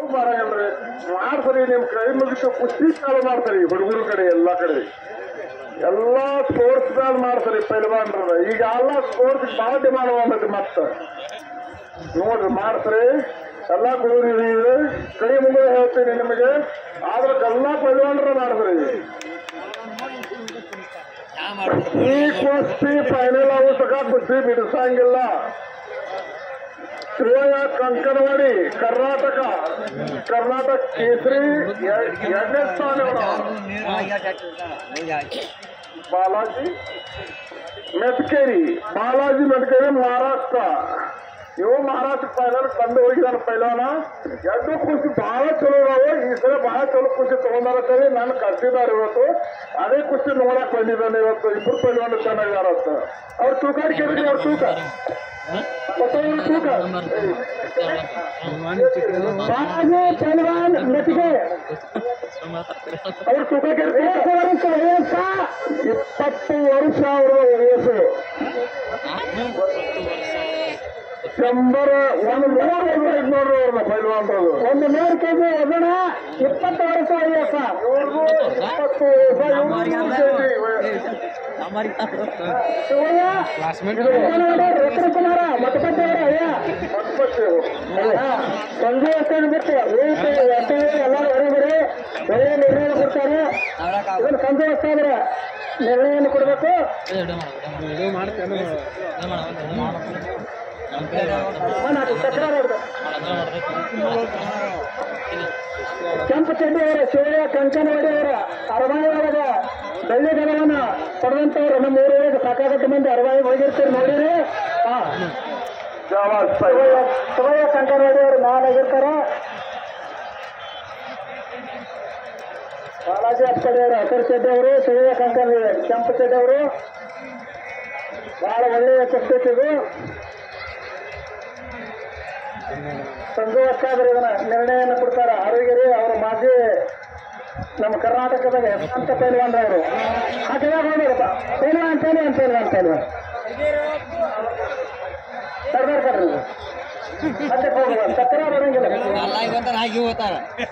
ಮಾಡಂಗಿಲ್ರಿ ಮಾಡ್ಸರಿ ನಿಮ್ ಕೈ ಮುಗಿತು ಕುಸ್ತಿ ಚಾಲು ಮಾಡ್ತಾರೆ ಹುಡುಗರ ಕಡೆ ಎಲ್ಲಾ ಕಡೆ ಎಲ್ಲಾ ಸ್ಪೋರ್ಟ್ಸ್ ಮ್ಯಾಲ್ ಮಾಡ್ತಾರೆ ಪೈಲ್ವಾನ್ರ ಈಗ ಎಲ್ಲ ಸ್ಪೋರ್ಟ್ಸ್ ಭಾಳ ಡಿಮಾಂಡ್ ಬಂದೈತಿ ಮತ್ತ ನೋಡ್ರಿ ಮಾಡ್ಸ್ರಿ ಎಲ್ಲಾ ಹುಡುಗರು ಕೈ ಮುಗಿದು ಹೇಳ್ತೀನಿ ನಿಮಗೆ ಆದ್ರೆ ಎಲ್ಲಾ ಪೈಲ್ವಾನ್ರ ಮಾಡಿದ್ರಿ ಈ ಕುಸ್ತಿ ಫೈನಲ್ ಆಗೋ ತನಕ ಕುಸ್ತಿ ಬಿಡಿಸಂಗಿಲ್ಲ ಶಿವಯ್ಯ ಕಂಕನವಾಡಿ ಕರ್ನಾಟಕ ಕರ್ನಾಟಕ ಕೇಸರಿ ಎ- ಎರಡನೇ ಸ್ಥಾನ ಬಾಲಾಜಿ ಮೆತ್ಕೇರಿ ಬಾಲಾಜಿ ಮೆತ್ಕೇರಿ ಮಹಾರಾಷ್ಟ್ರ ಇವು ಮಹಾರಾಷ್ಟ್ರ ಫೈನಲ್ ಬಂದು ಹೋಗಿದಾನ ಪೈಲವಾನ ಎರಡು ಖುಷಿ ಬಹಳ ಚಲೋ ಅದಾವ ಈ ಸಲ ಬಹಳ ಚಲೋ ಖುಷಿ ತಗೊಂಡಾರತ್ತೇಳಿ ನಾನು ಕರ್ಸಿದಾರ ಇವತ್ತು ಅದೇ ಖುಷಿ ನೋಡಕ್ ಬಂದಿದ್ದಾನೆ ಇವತ್ತು ಇಬ್ರು ಪೈಲವಾನ ಚೆನ್ನಾಗಿದಾರಂತ ಅವ್ರ ತೂಕಾಡಿ ಕೇಳಿದ್ರಿ ಅವ್ರ ತೂಕ ಮತ್ತೊಂದು ತೂಕ ಬಾಲಾಜಿ ಪೈಲ್ವಾನ್ ಮೆತ್ಗೆ ಅವ್ರ ತೂಕ ಕೇಳಿ ವರ್ಷ ವಯಸ್ಸ ಇಪ್ಪತ್ತು ವರ್ಷ ಅವರ ವಯಸ್ಸು ಶಂಬರ ಒಂದು ನೂರು ಐದು ನೋಡ್ರಿ ಅವ್ರನ್ನ ಪೈಲ್ವಾನ್ರದು ಒಂದು ನೂರು ಕೆಜಿ ವಜನ ಇಪ್ಪತ್ತು ವರ್ಷ ವಯಸ್ಸ ಇವ್ರದ್ದು ಇಪ್ಪತ್ತು ವರ್ಷ ಶಿವಯ್ಯ ರತ್ನಕುಮಾರ ಮತಪತಿ ಅವರ ಅಯ್ಯ ಸಂಜೆ ಅಷ್ಟೇನು ಬಿಟ್ಟು ಊಟ ಎಷ್ಟೇ ಎಲ್ಲರೂ ಹೊರಗಡೆ ಒಳ್ಳೆಯ ನಿರ್ಣಯ ಕೊಡ್ತಾರೆ ಇದನ್ನು ಸಂಜೆ ಅಷ್ಟಾದ್ರೆ ನಿರ್ಣಯವನ್ನು ಕೊಡಬೇಕು ಕೆಂಪು ಚಡ್ಡಿ ಅವರ ಶಿವಯ್ಯ ಕಂಕನವಾಡಿ ಅವರ ಅರವಾಯಿ ಒಳಗ ಬೆಳ್ಳಿ ಗಣವನ್ನ ಪಡೆದಂತವ್ರು ನಮ್ಮ ಊರೊಳಗೆ ಸಾಕಾಗಟ್ಟು ಮಂದಿ ಅರವಾಯಿ ಹೋಗಿರ್ತೀರಿ ನೋಡಿರಿ ಹಾ ಶಿವಯ್ಯ ಶಿವಯ್ಯ ಕಂಕನವಾಡಿ ಅವರು ನಾನಾಗಿರ್ತಾರ ಬಾಲಾಜಿ ಅಪ್ಪಡಿ ಅವರು ಅಕರ್ ಚಡ್ಡಿ ಅವರು ಶಿವಯ್ಯ ಕಂಕನ ಕೆಂಪು ಚಡ್ಡಿ ಅವರು ಬಹಳ ಒಳ್ಳೆಯ ಕುಸ್ತಿ ಇದು ಸಂಜು ವರ್ಷಾದ್ರೆ ಇದನ್ನ ನಿರ್ಣಯವನ್ನು ಕೊಡ್ತಾರೆ ಆರೋಗ್ಯರಿ ಅವರ ಮಾಜಿ ನಮ್ಮ ಕರ್ನಾಟಕದಾಗ ಹೆಸರಾಂತ ಪೈಲ್ವಾನ್ರ ಅವರು ಹಾಕಿದಾಗ ಹೋಗಿರಪ್ಪ ಪೈಲ್ವಾನ್ ಪೈಲ್ವಾನ್ ಪೈಲ್ವಾನ್ ಪೈಲ್ವಾನ್ ಸರ್ದಾರ್ ಕಡ್ರಿ ಇದು. ಮತ್ತೆ ಹೋಗುವ ಸಕ್ಕರ ಬರಂಗಿಲ್ಲ ಹಾಗೆ ಹೋಗ್ತಾರ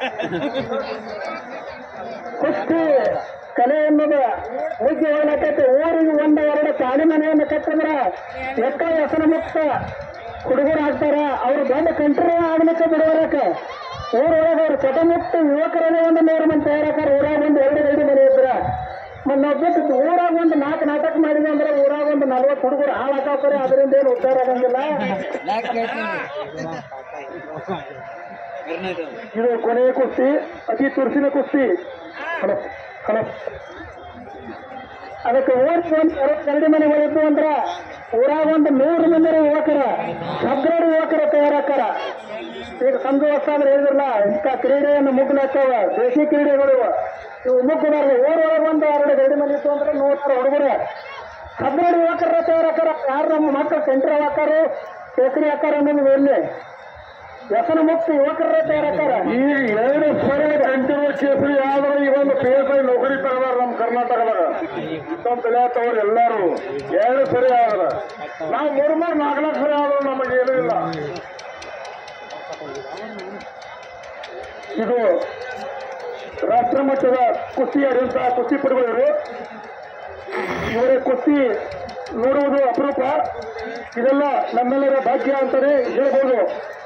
ಕುಸ್ತಿ ಕಲೆ ಎನ್ನುವುದು ಮುಗ್ಗಿ ಹೋಗ್ಲತ್ತೈತಿ ಊರಿಗೆ ಒಂದು ಎರಡು ಕಾಲಿ ಮನೆಯನ್ನು ಕಟ್ಟಿದ್ರ ಎಕ್ಕ ಹೆಸರು ಮುಕ್ತ ಹುಡುಗರು ಆಗ್ತಾರ ಅವ್ರು ದೊಡ್ಡ ಕಂಟ್ರಿ ಆಗ್ಲಿಕ್ಕೆ ಬಿಡುವರಕ ಊರೊಳಗೆ ಅವ್ರು ಚಟಮುಕ್ತ ಯುವಕರನ್ನೇ ಒಂದು ನೂರು ಮಂದಿ ತಯಾರಾಕಾರ ಊರಾಗ ಒಂದು ಎರಡು ಗಂಟೆ ಮನೆ ಇದ್ರ ಮತ್ತೆ ನಾವು ಬಿಟ್ಟು ಊರಾಗ ಒಂದು ನಾಲ್ಕು ನಾಟಕ ಮಾಡಿದ್ವಿ ಅಂದ್ರೆ ಊರಾಗ ಒಂದು ನಲ್ವತ್ತು ಹುಡುಗರು ಹಾಳಾಕಾತಾರೆ ಅದರಿಂದ ಏನು ಉದ್ಧಾರ ಆಗಂಗಿಲ್ಲ ಇದು ಕೊನೆಯ ಕುಸ್ತಿ ಅತಿ ತುರ್ಸಿನ ಕುಸ್ತಿ ಹಲೋ ಹಲೋ ಅದಕ್ಕೆ ಊರಿಗೆ ಒಂದು ಎರಡು ಮನೆ ಹೋಯ್ತು ಅಂದ್ರ ಊರಾಗ ಒಂದು ನೂರು ಮಂದಿ ಯುವಕರ ಹದಿನೇಳು ಯುವಕರ ತಯಾರಾಕಾರ ಈಗ ಸಂಜೆ ವರ್ಷಾದ್ರೆ ಹೇಳಿದ್ರಲ್ಲ ಇಂಥ ಕ್ರೀಡೆಯನ್ನು ಮುಗ್ಲಾಗ್ತಾವ ದೇಶಿ ಕ್ರೀಡೆಗಳು ಇವು. ಇವು ಮುಗ್ಗಬಾರ್ದು ಊರೊಳಗೆ ಒಂದು ಎರಡು ಗಡಿ ಮನೆ ಇತ್ತು ಅಂದ್ರೆ ನೂರಾರು ಹುಡುಗರು ಹದಿನೇಳು ಯುವಕರ ತಯಾರಾಕಾರ ಯಾರು ನಮ್ಮ ಮಕ್ಕಳು ಸೆಂಟ್ರ್ ಹಾಕಾರು ಕೇಸರಿ ಹಾಕಾರ ಅನ್ನೋದು ಎಲ್ಲಿ ವ್ಯಸನ ಮುಕ್ತ ಯುವಕರ ತಯಾರಾಕಾರ ಈಗ ಎರಡು ಸರಿ ಕಂಟಿನ್ಯೂ ಕೇಸರಿ ಆದ್ರೆ ಈಗ ಒಂದು ಪಿ ಎಸ್ ಐ ನೌಕರಿ ತಗದಾರ ನಮ್ಮ ಕರ್ನಾಟಕದಾಗ ಇಷ್ಟೊಂದು ತಿಳಿಯತ್ತವ್ರು ಎಲ್ಲಾರು ಎರಡು ಸರಿ ಆದ್ರ ನಾವು ಮೂರು ಮೂರು ನಾಲ್ಕು ನಾಲ್ಕು ಸರಿ ಆದ್ರೂ ನಮಗೆ ಏನೂ ಇಲ್ಲ ಇದು ರಾಷ್ಟ್ರ ಮಟ್ಟದ ಕುಸ್ತಿ ಆಡಿದಂತಹ ಕುಸ್ತಿಪಟುಗಳು ಇವರ ಕುಸ್ತಿ ನೋಡುವುದು ಅಪರೂಪ ಇದೆಲ್ಲ ನಮ್ಮೆಲ್ಲರ ಭಾಗ್ಯ ಅಂತಾನೆ ಹೇಳ್ಬೋದು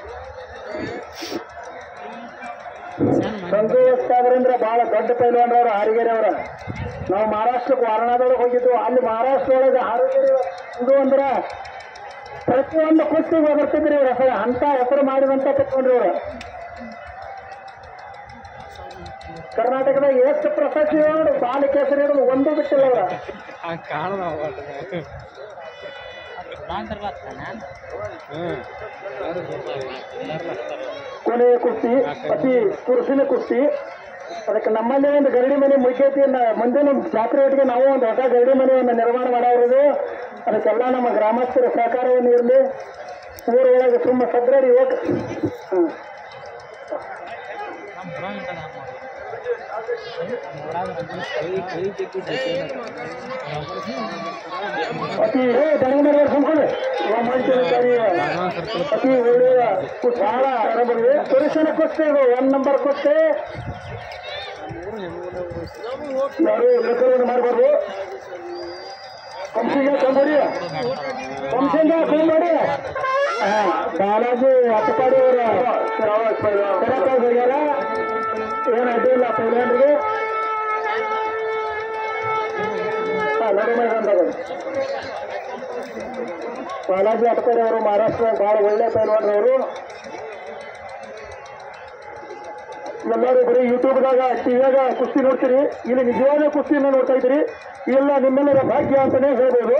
ಸಂತೋಷ್ ಸಾಗರೇಂದ್ರ ಬಹಳ ದೊಡ್ಡ ಪೈಲ್ವಾನ್ರವ್ರ ಹಾರಿಗೆರೆ ಅವರ ನಾವು ಮಹಾರಾಷ್ಟ್ರಕ್ಕೆ ವಾರಣಾದೊಳಗೆ ಹೋಗಿದ್ದು ಅಲ್ಲಿ ಮಹಾರಾಷ್ಟ್ರ ಒಳಗೆ ಹಾರಿಗೆರೆ ಇದು ಅಂದ್ರ ಪ್ರತಿಯೊಂದು ಕುಸ್ತಿಗೆ ಬರ್ತಿದ್ರಿ ಇವ್ರ ಹೆಸರು ಅಂತ ಹೆಸರು ಮಾಡಿದಂತ ತಕೊಂಡ್ರಿ ಇವ್ರು ಕರ್ನಾಟಕದಾಗ ಎಷ್ಟು ಪ್ರಶಸ್ತಿ ನೋಡಿ ಬಾಲ ಕೇಸರಿ ಹಿಡಿದು ಒಂದು ಬಿಟ್ಟಿಲ್ಲ ಅವ್ರ ಕೊನೆಯ ಕುಸ್ತಿ ಅತಿ ಕುರುಸಿನ ಕುಸ್ತಿ ಅದಕ್ಕೆ ನಮ್ಮಲ್ಲಿ ಒಂದು ಗರಡಿ ಮನೆ ಮುಗಿಯತಿಯನ್ನ ಮುಂದಿನ ಜಾತ್ರೆ ಒಟ್ಟಿಗೆ ನಾವು ಒಂದು ಹೊಸ ಗರಡಿ ಮನೆಯನ್ನು ನಿರ್ಮಾಣ ಮಾಡೋದು ಅದಕ್ಕೆಲ್ಲ ನಮ್ಮ ಗ್ರಾಮಸ್ಥರ ಸಹಕಾರವನ್ನು ಇರಲಿ ಊರೊಳಗೆ ತುಂಬ ಸದೃಢ ಯುವಕ ಹ್ಮ್. ಅತಿ ಏ ದಣಗಮರ ಸಂಕೊಳ್ಳಿ ಅತಿ ಒಳ್ಳೆಯ ಬಹಳ ಬರಬರ್ವಿ ಪುರುಷನ ಕುಸ್ತಿ ಇದು ಒನ್ ನಂಬರ್ ಕುಸ್ತಿ ಯಾರು ಲೆಕ್ಕವನ್ನು ಮಾಡಬಾರ್ದು ಕಂಸಿಂಗ ಕಂಬಡಿ ಕಂಸಿಂಗ ಕಂಬಡಿ ಬಾಲಾಜಿ ಅಪ್ಪಪಾಡಿ ಅವರ ಕರೆಕ್ಟ್ ಹೋಗ್ಯಾರ ಏನು ಅಡ್ಡಿಲ್ಲ ಪೈಲಾಂಡ್ರಿಗೆ ನಡು ಮೈದಾನದಾಗ ಬಾಲಾಜಿ ಅಟ್ಕರಿ ಅವರು ಮಹಾರಾಷ್ಟ್ರ ಬಹಳ ಒಳ್ಳೆ ಪೈಲ್ವಾನ್ರವರು ಎಲ್ಲರೂ ಬರೀ ಯೂಟ್ಯೂಬ್ದಾಗ ಟಿವಿಯಾಗ ಕುಸ್ತಿ ನೋಡ್ತೀರಿ ಇಲ್ಲಿ ನಿಜವಾದ ಕುಸ್ತಿನ ನೋಡ್ತಾ ಇದ್ದೀರಿ ಇಲ್ಲ ನಿಮ್ಮೆಲ್ಲರ ಭಾಗ್ಯ ಅಂತಾನೆ ಹೇಳ್ಬೋದು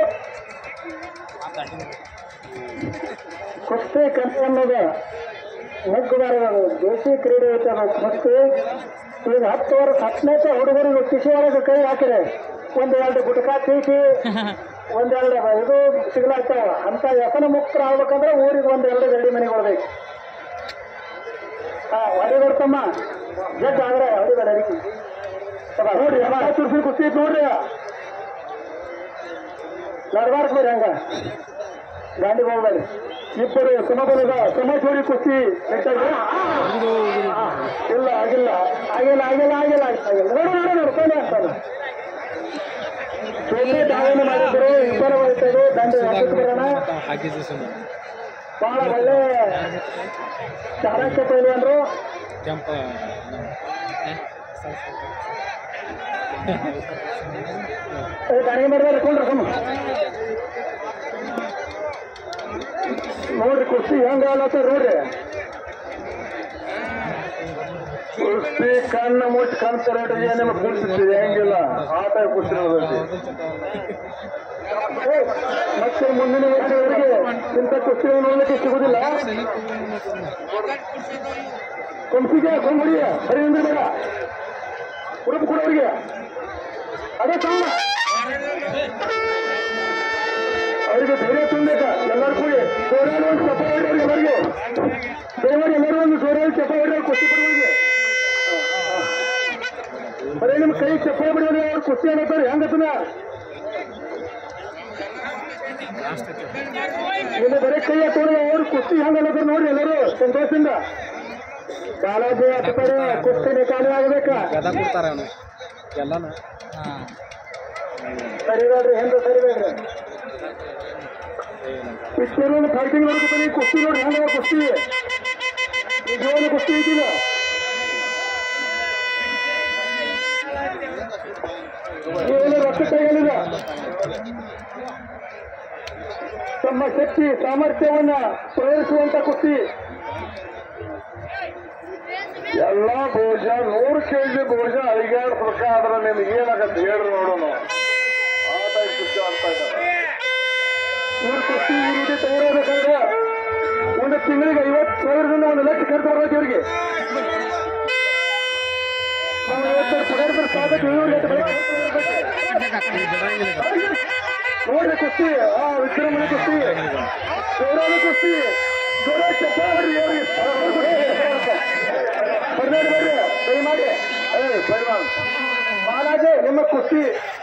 ಕುಸ್ತಿ ಕಲೆ ಅನ್ನೋದು ಮುಗ್ಗಬಾರದು ದೇಶಿ ಕ್ರೀಡೆ ಐತೆ ಅದು ಕುಸ್ತಿ ಈಗ ಹತ್ತು ವರ್ಷ ಹತ್ತನೇತೆ ಹುಡುಗರಿಗೆ ಕಿಸಿ ಒಳಗೆ ಕೈ ಹಾಕಿದೆ ಒಂದ್ ಎರಡು ಗುಟ್ಕಾ ತೀಟಿ ಒಂದೆರಡು ಇದು ಸಿಗ್ಲಾಗ್ತಾವ ಅಂತ ವ್ಯಸನ ಮುಕ್ತರ ಆಗ್ಬೇಕಂದ್ರೆ ಊರಿಗೆ ಒಂದ್ ಎರಡು ಗಡಿ ಮನೆಗಳು ಬೇಕು ಹಾ ಹೊಡಿಬರ್ತಮ್ಮ ಜಡ್ ಆದ್ರೆ ಹೊಡಿಬೇಡ ಅದಕ್ಕೆ ಅಬ್ಬಾ, ನೋಡ್ರಿ ಅಮ್ಮ ತುರ್ಸಿ ಕುಸ್ತಿ ಐತ್ ನೋಡ್ರಿ ನಡ್ಬಾರ್ದು ಬರ್ರಿ ಹಂಗ ಗಾಂಡಿ ಹೋಗ್ಬೇಡಿ ಇಬ್ಬರು ಸಮಬಲದ ಸಮಚೂರಿ ಕುಸ್ತಿ ನೆಟ್ಟಾಗಿ ಇಲ್ಲ ಆಗಿಲ್ಲ ಆಗಿಲ್ಲ ಆಗಿಲ್ಲ ಆಗಿಲ್ಲ ಆಗಿಲ್ಲ ನೋಡು ನೋಡು ನೋಡು ಕೊನೆ ಅಂತಾನೆ ಚೋಟಿ ದಾಳಿನ ಮಾಡಿದ್ರು ಇಬ್ಬರ ಹೋಯ್ತದೆ ದಂಡ ಹಾಕಿ ಬರೋಣ ಬಹಳ ಒಳ್ಳೆ ಚಾಣಕ್ಯ ಪೈಲ್ವಾನ್ರು ಕೆಂಪ ದಾಳಿ ಮಾಡಿದ್ರೆ ಕೊಂಡ್ರ ಸಮ ನೋಡ್ರಿ ಕುಸ್ತಿ ಹೆಂಗ ಆಲತ್ತ ನೋಡ್ರಿ ಕುಸ್ತಿ ಕಣ್ಣು ಮುಚ್ಚಿ ಕಣ್ ತರಟಿಗೆ ನಿಮಗೆ ಕುಡಿಸ್ತಿದೆ ಹೆಂಗಿಲ್ಲ ಆಟ ಕುಸ್ತಿರೋದಂತೆ ಮತ್ತೆ ಮುಂದಿನ ವರ್ಷದವರೆಗೆ ಇಂಥ ಕುಸ್ತಿ ನೋಡ್ಲಿಕ್ಕೆ ಸಿಗುದಿಲ್ಲ ಕೊಂಬಿಗೆ ಕೊಂಬುಡಿಯ ಸರಿ ಅಂದ್ರೆ ಬೇಡ ಉಡುಪು ಕೊಡೋರಿಗೆ ಅದೇ ಸಮ ಅವರಿಗೆ ಧೈರ್ಯ ತುಂಬಬೇಕ ಎಲ್ಲರೂ ಕೂಡಿ ಸೋರ್ಯಾರು ಒಂದು ಚಪ್ಪ ಹೊಡೆಯೋರು ಎಲ್ಲರಿಗೆ ದೇವರು ಎಲ್ಲರೂ ಒಂದು ಸೋರ್ಯಾರು ಚಪ್ಪ ಹೊಡೆಯೋರು ಕುಸ್ತಿ ಪಡುವರಿಗೆ ಬರೀ ನಿಮ್ಮ ಕೈ ಚಪ್ಪ ಬಿಡೋರು ಅವ್ರು ಕುಸ್ತಿ ಅನ್ನತ್ತಾರೆ ಹೆಂಗತ್ತನ ನಿಮ್ಮ ಬರೀ ಕೈ ಹಾಕೋರು ಅವ್ರು ಕುಸ್ತಿ ಹೆಂಗ ಅನ್ನತ್ತಾರೆ ನೋಡ್ರಿ ಎಲ್ಲರೂ ಸಂತೋಷದಿಂದ ಬಾಲಾಜಿ ಹತ್ತಾರೆ ಕುಸ್ತಿ ನಿಕಾಲಿ ಆಗ್ಬೇಕ ಗದ ಕೊಡ್ತಾರ ಅವನು ಎಲ್ಲಾನು ಸರಿ ಬೇಡ್ರಿ ಹೆಂಗ ಸರಿ ಬೇಡ್ರಿ ಪಿಕ್ಚರ್ ಫೈಟಿಂಗ್ ನೋಡ್ಕೊತಾನೆ ಕುಸ್ತಿ ನೋಡಿ ಹೆಂಗ ಕುಸ್ತಿ ನಿಜವಾದ ಕುಸ್ತಿ ಐತಿಲ್ಲ ಏನು ರಕ್ತ ಕೈಗಳಿಲ್ಲ ತಮ್ಮ ಶಕ್ತಿ ಸಾಮರ್ಥ್ಯವನ್ನ ಪ್ರಯೋಗಿಸುವಂತ ಕುಸ್ತಿ ಎಲ್ಲ ಭೋಜ ನೂರು ಕೆಜಿ ಭೋಜ ಅಡಿಗಾಡ್ಬೇಕಾದ್ರೆ ನಿಮ್ಗೆ ಏನಾಗತ್ತೆ ಹೇಳ್ರಿ ನೋಡೋಣ ಆ ಟೈಪ್ ಕುಸ್ತಿ ಆಗ್ತಾ ಇದ್ದಾರೆ ಇವ್ರ ಕುಸ್ತಿ ಈ ರೀತಿ ತಯಾರಾಗಬೇಕಾದ್ರೆ ಒಂದು ತಿಂಗಳಿಗೆ ಐವತ್ತು ಸಾವಿರದಿಂದ ಒಂದು ಲಕ್ಷ ಖರ್ಚು ಬರ್ತೈತಿ ಇವ್ರಿಗೆ ನಾವು ಐವತ್ತು ಸಾವಿರ ಪಗಾರ ಬರ್ ಸಾಧಕ ಇವ್ರಿಗೆ ಅಂತ ಬೆಳಗ್ಗೆ ನೋಡ್ರಿ ಕುಸ್ತಿ ಆ ವಿಕ್ರಮಣ ಕುಸ್ತಿ ಜೋರಾದ ಕುಸ್ತಿ ಜೋರ ಚಪ್ಪ ಹೊಡ್ರಿ ಅವ್ರಿಗೆ ಬರ್ಬೇಡಿ ಬರ್ರಿ ದಯಮಾಡಿ ಏ ಪೈಲ್ವಾನ್ ಬಾಲಾಜಿ ನಿಮ್ಮ ಕುಸ್ತಿ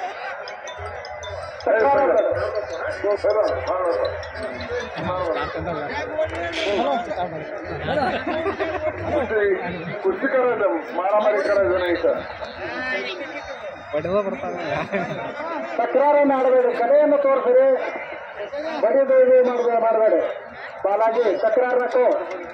ಕುಸ್ತಿಕರ ಮಾರಾಮಾರಿ ಕರ ಜನ ಐತ ಬಡದ ಬರ್ತಾವ ತಕರಾರನ್ನು ಆಡಬೇಡಿ ಕಲೆಯನ್ನು ತೋರಿಸಿರಿ ಬಡಿದು ಇದು ಮಾಡಬೇಡ ಮಾಡಬೇಡಿ ಬಾಲಾಜಿ ತಕರಾರು ರಕ್ಕು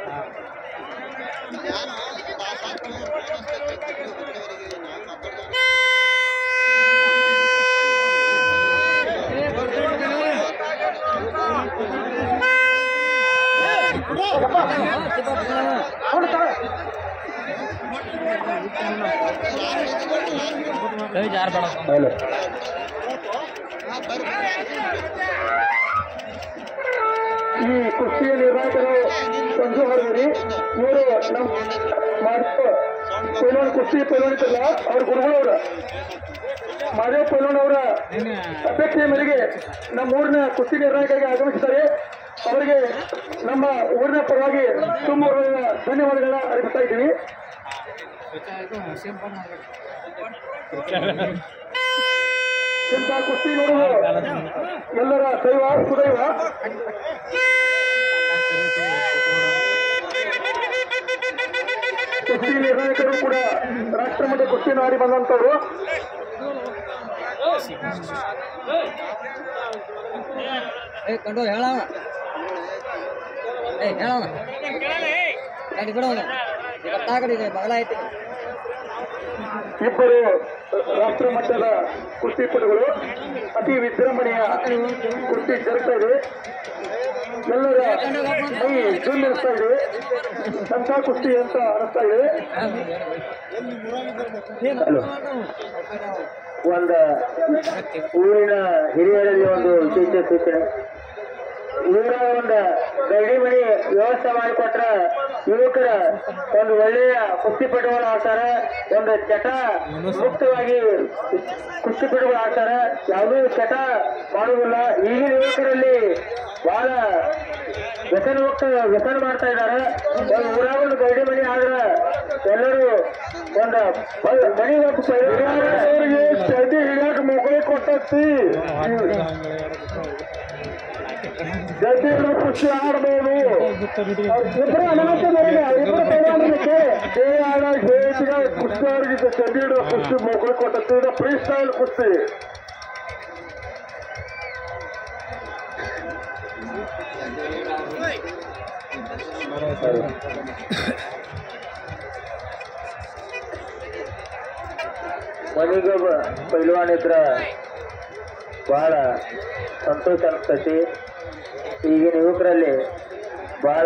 ಯಾರು ಬೇಡ ಹಲೋ ಈ ಕುಸ್ತಿಯ ನಿರ್ವಾಹಕರು ಸಂಜು ಹೊರಗರಿ ಇವರು ನಮ್ಮ ಮಾಡಿದ ಪೈಲವಾನ್ ಕುಸ್ತಿ ಪೈಲವಾನ್ ಇತ್ತಲ್ಲ ಅವ್ರ ಗುರುಗಳವ್ರ ಮಾದೇವ್ ಪೈಲವಾನ್ ಅವರ ಅಪೇಕ್ಷೆಯ ಮೇರೆಗೆ ನಮ್ಮ ಊರಿನ ಕುಸ್ತಿ ನಿರ್ಣಾಯಕರಿಗೆ ಆಗಮಿಸಿದ್ದಾರೆ ಅವರಿಗೆ ನಮ್ಮ ಊರಿನ ಪರವಾಗಿ ತುಂಬ ಧನ್ಯವಾದಗಳನ್ನ ಅರ್ಪಿಸ್ತಾ ಇದ್ದೀವಿ ಇಂಥ ಕುಸ್ತಿ ನೋಡುವುದು ಎಲ್ಲರ ದೈವ ಸುದೈವ ಕುಸ್ತಿ ನಿರ್ಣಾಯಕರು ಕೂಡ ರಾಷ್ಟ್ರಮಟ್ಟ ಕುಸ್ತಿನ ಆಡಿ ಬಂದಂತವ್ರು ಏ ಕಂಡು ಹೇಳವ ಏ ಹೇಳವ ಗಾಡಿ ಬಿಡೋಣ ಬರ್ತಾ ಕಡೆ ಇದೆ ಬಗಲ ಐತಿ ಇಬ್ಬರು ರಾಷ್ಟ್ರ ಮಟ್ಟದ ಕುಸ್ತಿಪಟುಗಳು ಅತಿ ವಿಜೃಂಭಣೆಯ ಕುಸ್ತಿ ಜರುಗ್ತಾ ಇದೆ ಎಲ್ಲರ ಮೈ ಜುಲ್ಲಿಸ್ತಾ ಇದೆ ಅಂತ ಕುಸ್ತಿ ಅಂತ ಅನಿಸ್ತಾ ಇದೆ ಒಂದು ಊರಿನ ಹಿರಿಯರಲ್ಲಿ ಒಂದು ವಿಶೇಷ ಸೂಚನೆ ಊರ ಒಂದು ಗಡಿ ಮನಿ ವ್ಯವಸ್ಥೆ ಮಾಡಿಕೊಟ್ರ ಯುವಕರ ಒಂದು ಒಳ್ಳೆಯ ಕುಸ್ತಿಪಟುಗಳು ಆಗ್ತಾರ ಒಂದು ಚಟ ಮುಕ್ತವಾಗಿ ಕುಸ್ತಿಪಟುಗಳು ಆಗ್ತಾರ ಯಾವುದೂ ಚಟ ಮಾಡುವುದಿಲ್ಲ ಈಗಿನ ಯುವಕರಲ್ಲಿ ಬಹಳ ವ್ಯಸನ ಮುಕ್ತ ವ್ಯಸನ ಮಾಡ್ತಾ ಇದ್ದಾರೆ ಒಂದು ಊರಾಗ ಒಂದು ಗಡಿ ಮನಿ ಆದ್ರ ಎಲ್ಲರೂ ಒಂದು ಪ- ಮನಿ ಒಂದು ಅವರಿಗೆ ಚಡ್ಡಿ ಹಿಡಿಯಾಕ ಮೊಗಳಿ ಕೊಟ್ಟತಿ ಗಡ್ಡಿ ಹಿಡಿದು ಕುಸ್ತಿ ಆಡ್ಬೋದು ಇಬ್ಬರು ಅನಾಥ ಇಬ್ಬರು ಪೈಲಾನರಿಗೆ ಆಡ ಹೇಟಿಗ ಕುಸ್ತಿ ಅವ್ರಿಗೆ ಚಡ್ಡಿ ಹಿಡಿದು ಕುಸ್ತಿ ಮೊಗಳಿ ಕೊಟ್ಟತಿ ಇದು ಫ್ರೀ ಸ್ಟೈಲ್ ಕುಸ್ತಿ ಮನೆಗೊಬ್ಬ ಪೈಲ್ವಾನ್ ಇದ್ರ ಬಹಳ ಸಂತೋಷ ಅನಿಸ್ತೈತಿ ಈಗಿನ ಯುವಕರಲ್ಲಿ ಬಹಳ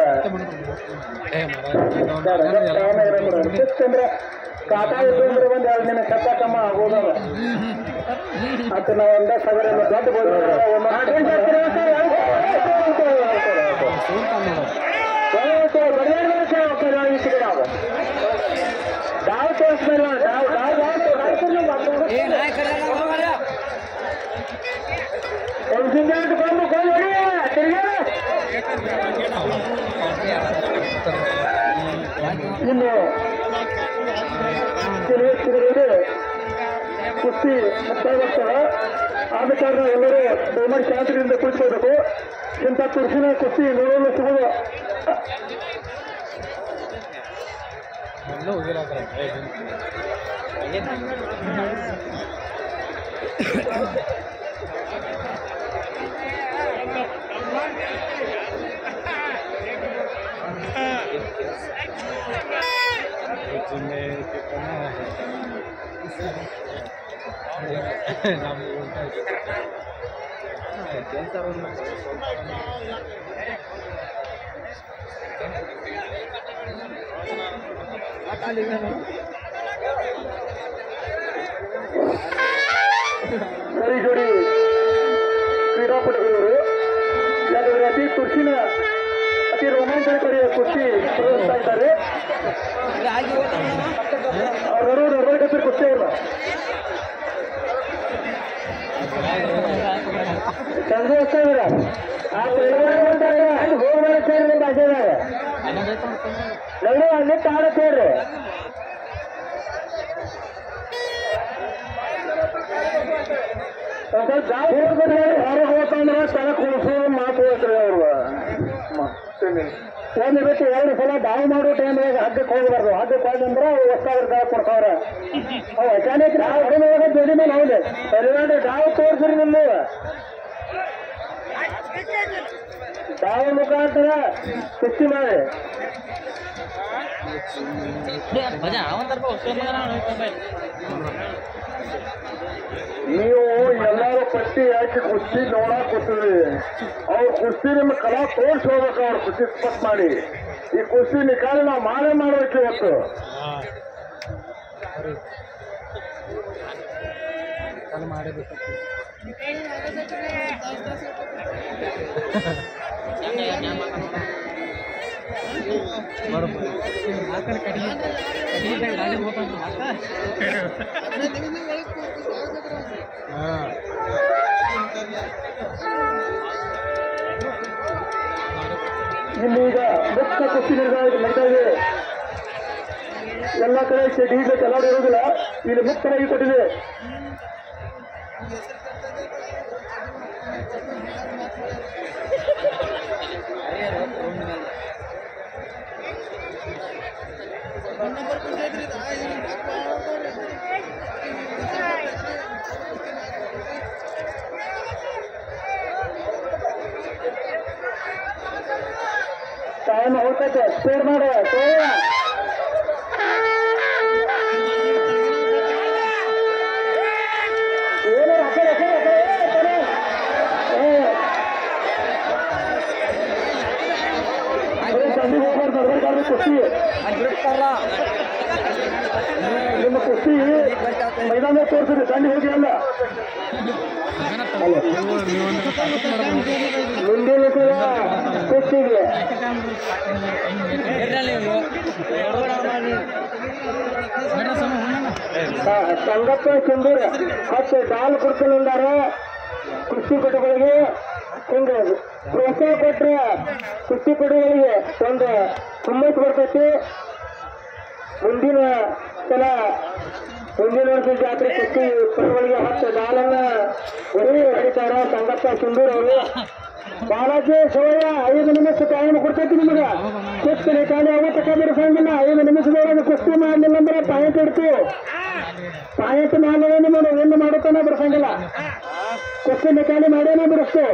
ಅಂದ್ರೆ ಕಾಟಾ ಇದ್ರೆ ಒಂದ್ ಎರಡು ದಿನ ಕಟ್ಟ ಕಮ್ಮ ಆಗೋದಲ್ಲ ಅಂತ ನಾವು ಒಂದ ಸಗರ ದೊಡ್ಡ ಡಾವ್ ತೋರಿಸ್ಬೇಡ ಡಾವ್ ಡಾವ್ ಡಾವ್ ಏ ನಾಯಿ ಕಡೆ ಬಂದು ಕೊಂಡು ಹೊಡಿ ತಿರ್ಗಾ ಇನ್ನು ಕೆಲವು ತಿರುಗಿದೆ ಕುಸ್ತಿ ಮುಕ್ತಾಯವಾಗ್ತದೆ ಆದ ಕಾರಣ ಎಲ್ಲರೂ ದಯಮಾಡಿ ಶಾಂತಿಯಿಂದ ಕುಳಿತುಕೋಬೇಕು ಇಂಥ ತುರ್ಸಿನ ಕುಸ್ತಿ ನೋಡಲು ಸಿಗುವುದು ಎಲ್ಲ ಹೋಗಿಲ್ಲ ಸರಿ ಜೋಡಿ ಕ್ರೀಡಾಪಟುಗಳು ಯಾಕಂದ್ರೆ ಅತಿ ತುರ್ಸಿನ ಅತಿ ರೋಮಾಂಚನಕಾರಿಯ ಕುಸ್ತಿ ಪ್ರದರ್ಶಿಸ್ತಾ ಇದ್ದಾರೆ ಆಗಿ ಅವರು ನಿರ್ವಹಣೆ ಕುಸ್ತಿ ಅವ್ರನ್ನ ಸಂತೋಷ ಇದ್ರ ಆ ಪೈಲ್ವಾನ್ ಹಂಗೆ ಹೋಗ್ಬೇಡ ಸೇರಿ ನಿಮ್ಮ ಭಾಷೆದಾಗ ನಡು ಅಲ್ಲಿ ತಾಡ ಸೇರ್ರಿ ಒಂದ್ ಸ್ವಲ್ಪ ಗಾಳಿ ಹಿಡ್ಕೊಂಡು ಹೊರಗೆ ಹೋಗ್ತಂದ್ರೆ ತಲೆ ಕುಣಿಸೋ ಮಾತು ಹೇಳ್ತಾರೆ ಅವ್ರು ಒಂದು ಬಿಟ್ಟು ಎರಡು ಸಲ ಡಾವ್ ಮಾಡೋ ಟೈಮ್ನಾಗ ಹಗ್ಗಕ್ಕೆ ಹೋಗ್ಬಾರ್ದು ಹಗ್ಗಕ್ಕೆ ಹೋದಂದ್ರೆ ಹೊಸ್ತಾವ್ರ ಗಾಳಿ ಕೊಡ್ತಾವ್ರ ಅವು ಅಚಾನಕ್ ನಾವು ಹೊರಗೆ ಬೆಳಿ ಮೇಲೆ ಹೌದು ಪೈಲ್ವಾನ್ ಡಾವ್ ತೋರ್ಸ್ರಿ ನಿಮ್ಮ ಡಾವ್ ಮುಖಾಂತರ ಕುಸ್ತಿ ಮಾಡಿ ಭಜ ಅವನ್ ತರ್ಪ ನೀವು ಎಲ್ಲಾರು ಪಟ್ಟಿ ಹಾಕಿ ಕುಸ್ತಿ ನೋಡಕ್ ಕೂತೀವಿ ಅವ್ರ ಕುಸ್ತಿ ನಿಮ್ಮ ಕಲಾ ತೋರ್ಸಿ ಹೋಗ್ಬೇಕು ಅವ್ರ ಕುಸ್ತಿ ಸ್ಪಟ್ ಮಾಡಿ ಈ ಕುಸ್ತಿ ನಿಕಾಲಿ ನಾವು ಮಾಡೇ ಮಾಡ್ಬೇಕು ಇವತ್ತು ಕಾಲ್ ಮಾಡಬೇಕು ಹಾಂ ಇಲ್ಲಿ ಈಗ ಮುಕ್ತ ಕುಸ್ತಿ ನಿರ್ಧಾರ ನಡೀತಾ ಇದೆ ಎಲ್ಲ ಕಡೆ ಡೀಸೆಲ್ ಚಲಾವಣೆ ಇರುವುದಿಲ್ಲ ಇಲ್ಲಿ ಮುಕ್ತವಾಗಿ ಕೊಟ್ಟಿದೆ ಹರಿಹರ ರೌಂಡ್ ಮೇಲೆ ಟೈಮ್ ಹೋಗ್ತೈತೆ ಸ್ಪೀಡ್ ಮಾಡು ತೋಯ. ಏನು ಆ ಕಡೆ, ಆ ಕಡೆ, ಆ ಕಡೆ, ಆ ಕಡೆ. ಏ. ಬರೀ ಸಂಧಿಗೆ ಹೋಗ್ಬಾರ್ದು, ಅದ್ರಲ್ಲಿ ಕುಸ್ತಿ ಅಲ್ಲಿ ಬಿಡ್ತಾರಲ್ಲ ನಿಮ್ಮ ಕುಸ್ತಿ ಮೈದಾನ ತೋರಿಸಿದ್ರೆ ಸಂಧಿ ಹೋಗಿ ಅಲ್ಲ ಮುಂದಿನ ಕೂಡ ಕುಸ್ತಿಗೆ ಇರ್ರಲ್ಲಿ ನೀವು ಹೊರಗಡೆ ಮಾಡಿ ಹಾ, ಸಂಗಪ್ಪ ಚಂದೂರ ಹತ್ತು ಡಾಲ್ ಕೊಡ್ಕೊಂಡಿದ್ದಾರೆ ಕುಸ್ತಿಪಟುಗಳಿಗೆ ಹಿಂಗ ಪ್ರೋತ್ಸಾಹ ಕೊಟ್ರೆ ಕುಸ್ತಿಪಟುಗಳಿಗೆ ಒಂದು ಹುಮ್ಮಸ್ ಬರ್ತೈತಿ ಮುಂದಿನ ಸಲ ಮುಂದಿನ ವರ್ಷದ ಜಾತ್ರೆ ಕುಸ್ತಿ ಪಟುಗಳಿಗೆ ಹತ್ತು ಡಾಲನ್ನ ಒಡಿ ಹೊಡಿತಾರ ಸಂಗಪ್ಪ ಚಂದೂರ್ ಅವರು ಬಾಲಾಜಿ ಶಿವಯ್ಯ ಐದು ನಿಮಿಷ ಟೈಮ್ ಕೊಡ್ತೈತಿ ನಿಮಗೆ ಕುಸ್ತಿ ಖಾಲಿ ಆಗೋ ತಕ್ಕ ಬಿಡಿಸಂಗಿಲ್ಲ ಐದು ನಿಮಿಷದೊಳಗೆ ಕುಸ್ತಿ ಮಾಡಲಿಲ್ಲ ಅಂದ್ರೆ ಪಾಯಿಂಟ್ ಇಡ್ತು ಪಾಯಿಂಟ್ ಮಾಡಲೇ ನಿಮ್ಮನ್ನು ಏನು ಮಾಡುತ್ತಾನೆ ಬಿಡಿಸಂಗಿಲ್ಲ ಕುಸ್ತಿ ನಿಖಾಲಿ ಮಾಡೇನೆ ಬಿಡಿಸ್ತು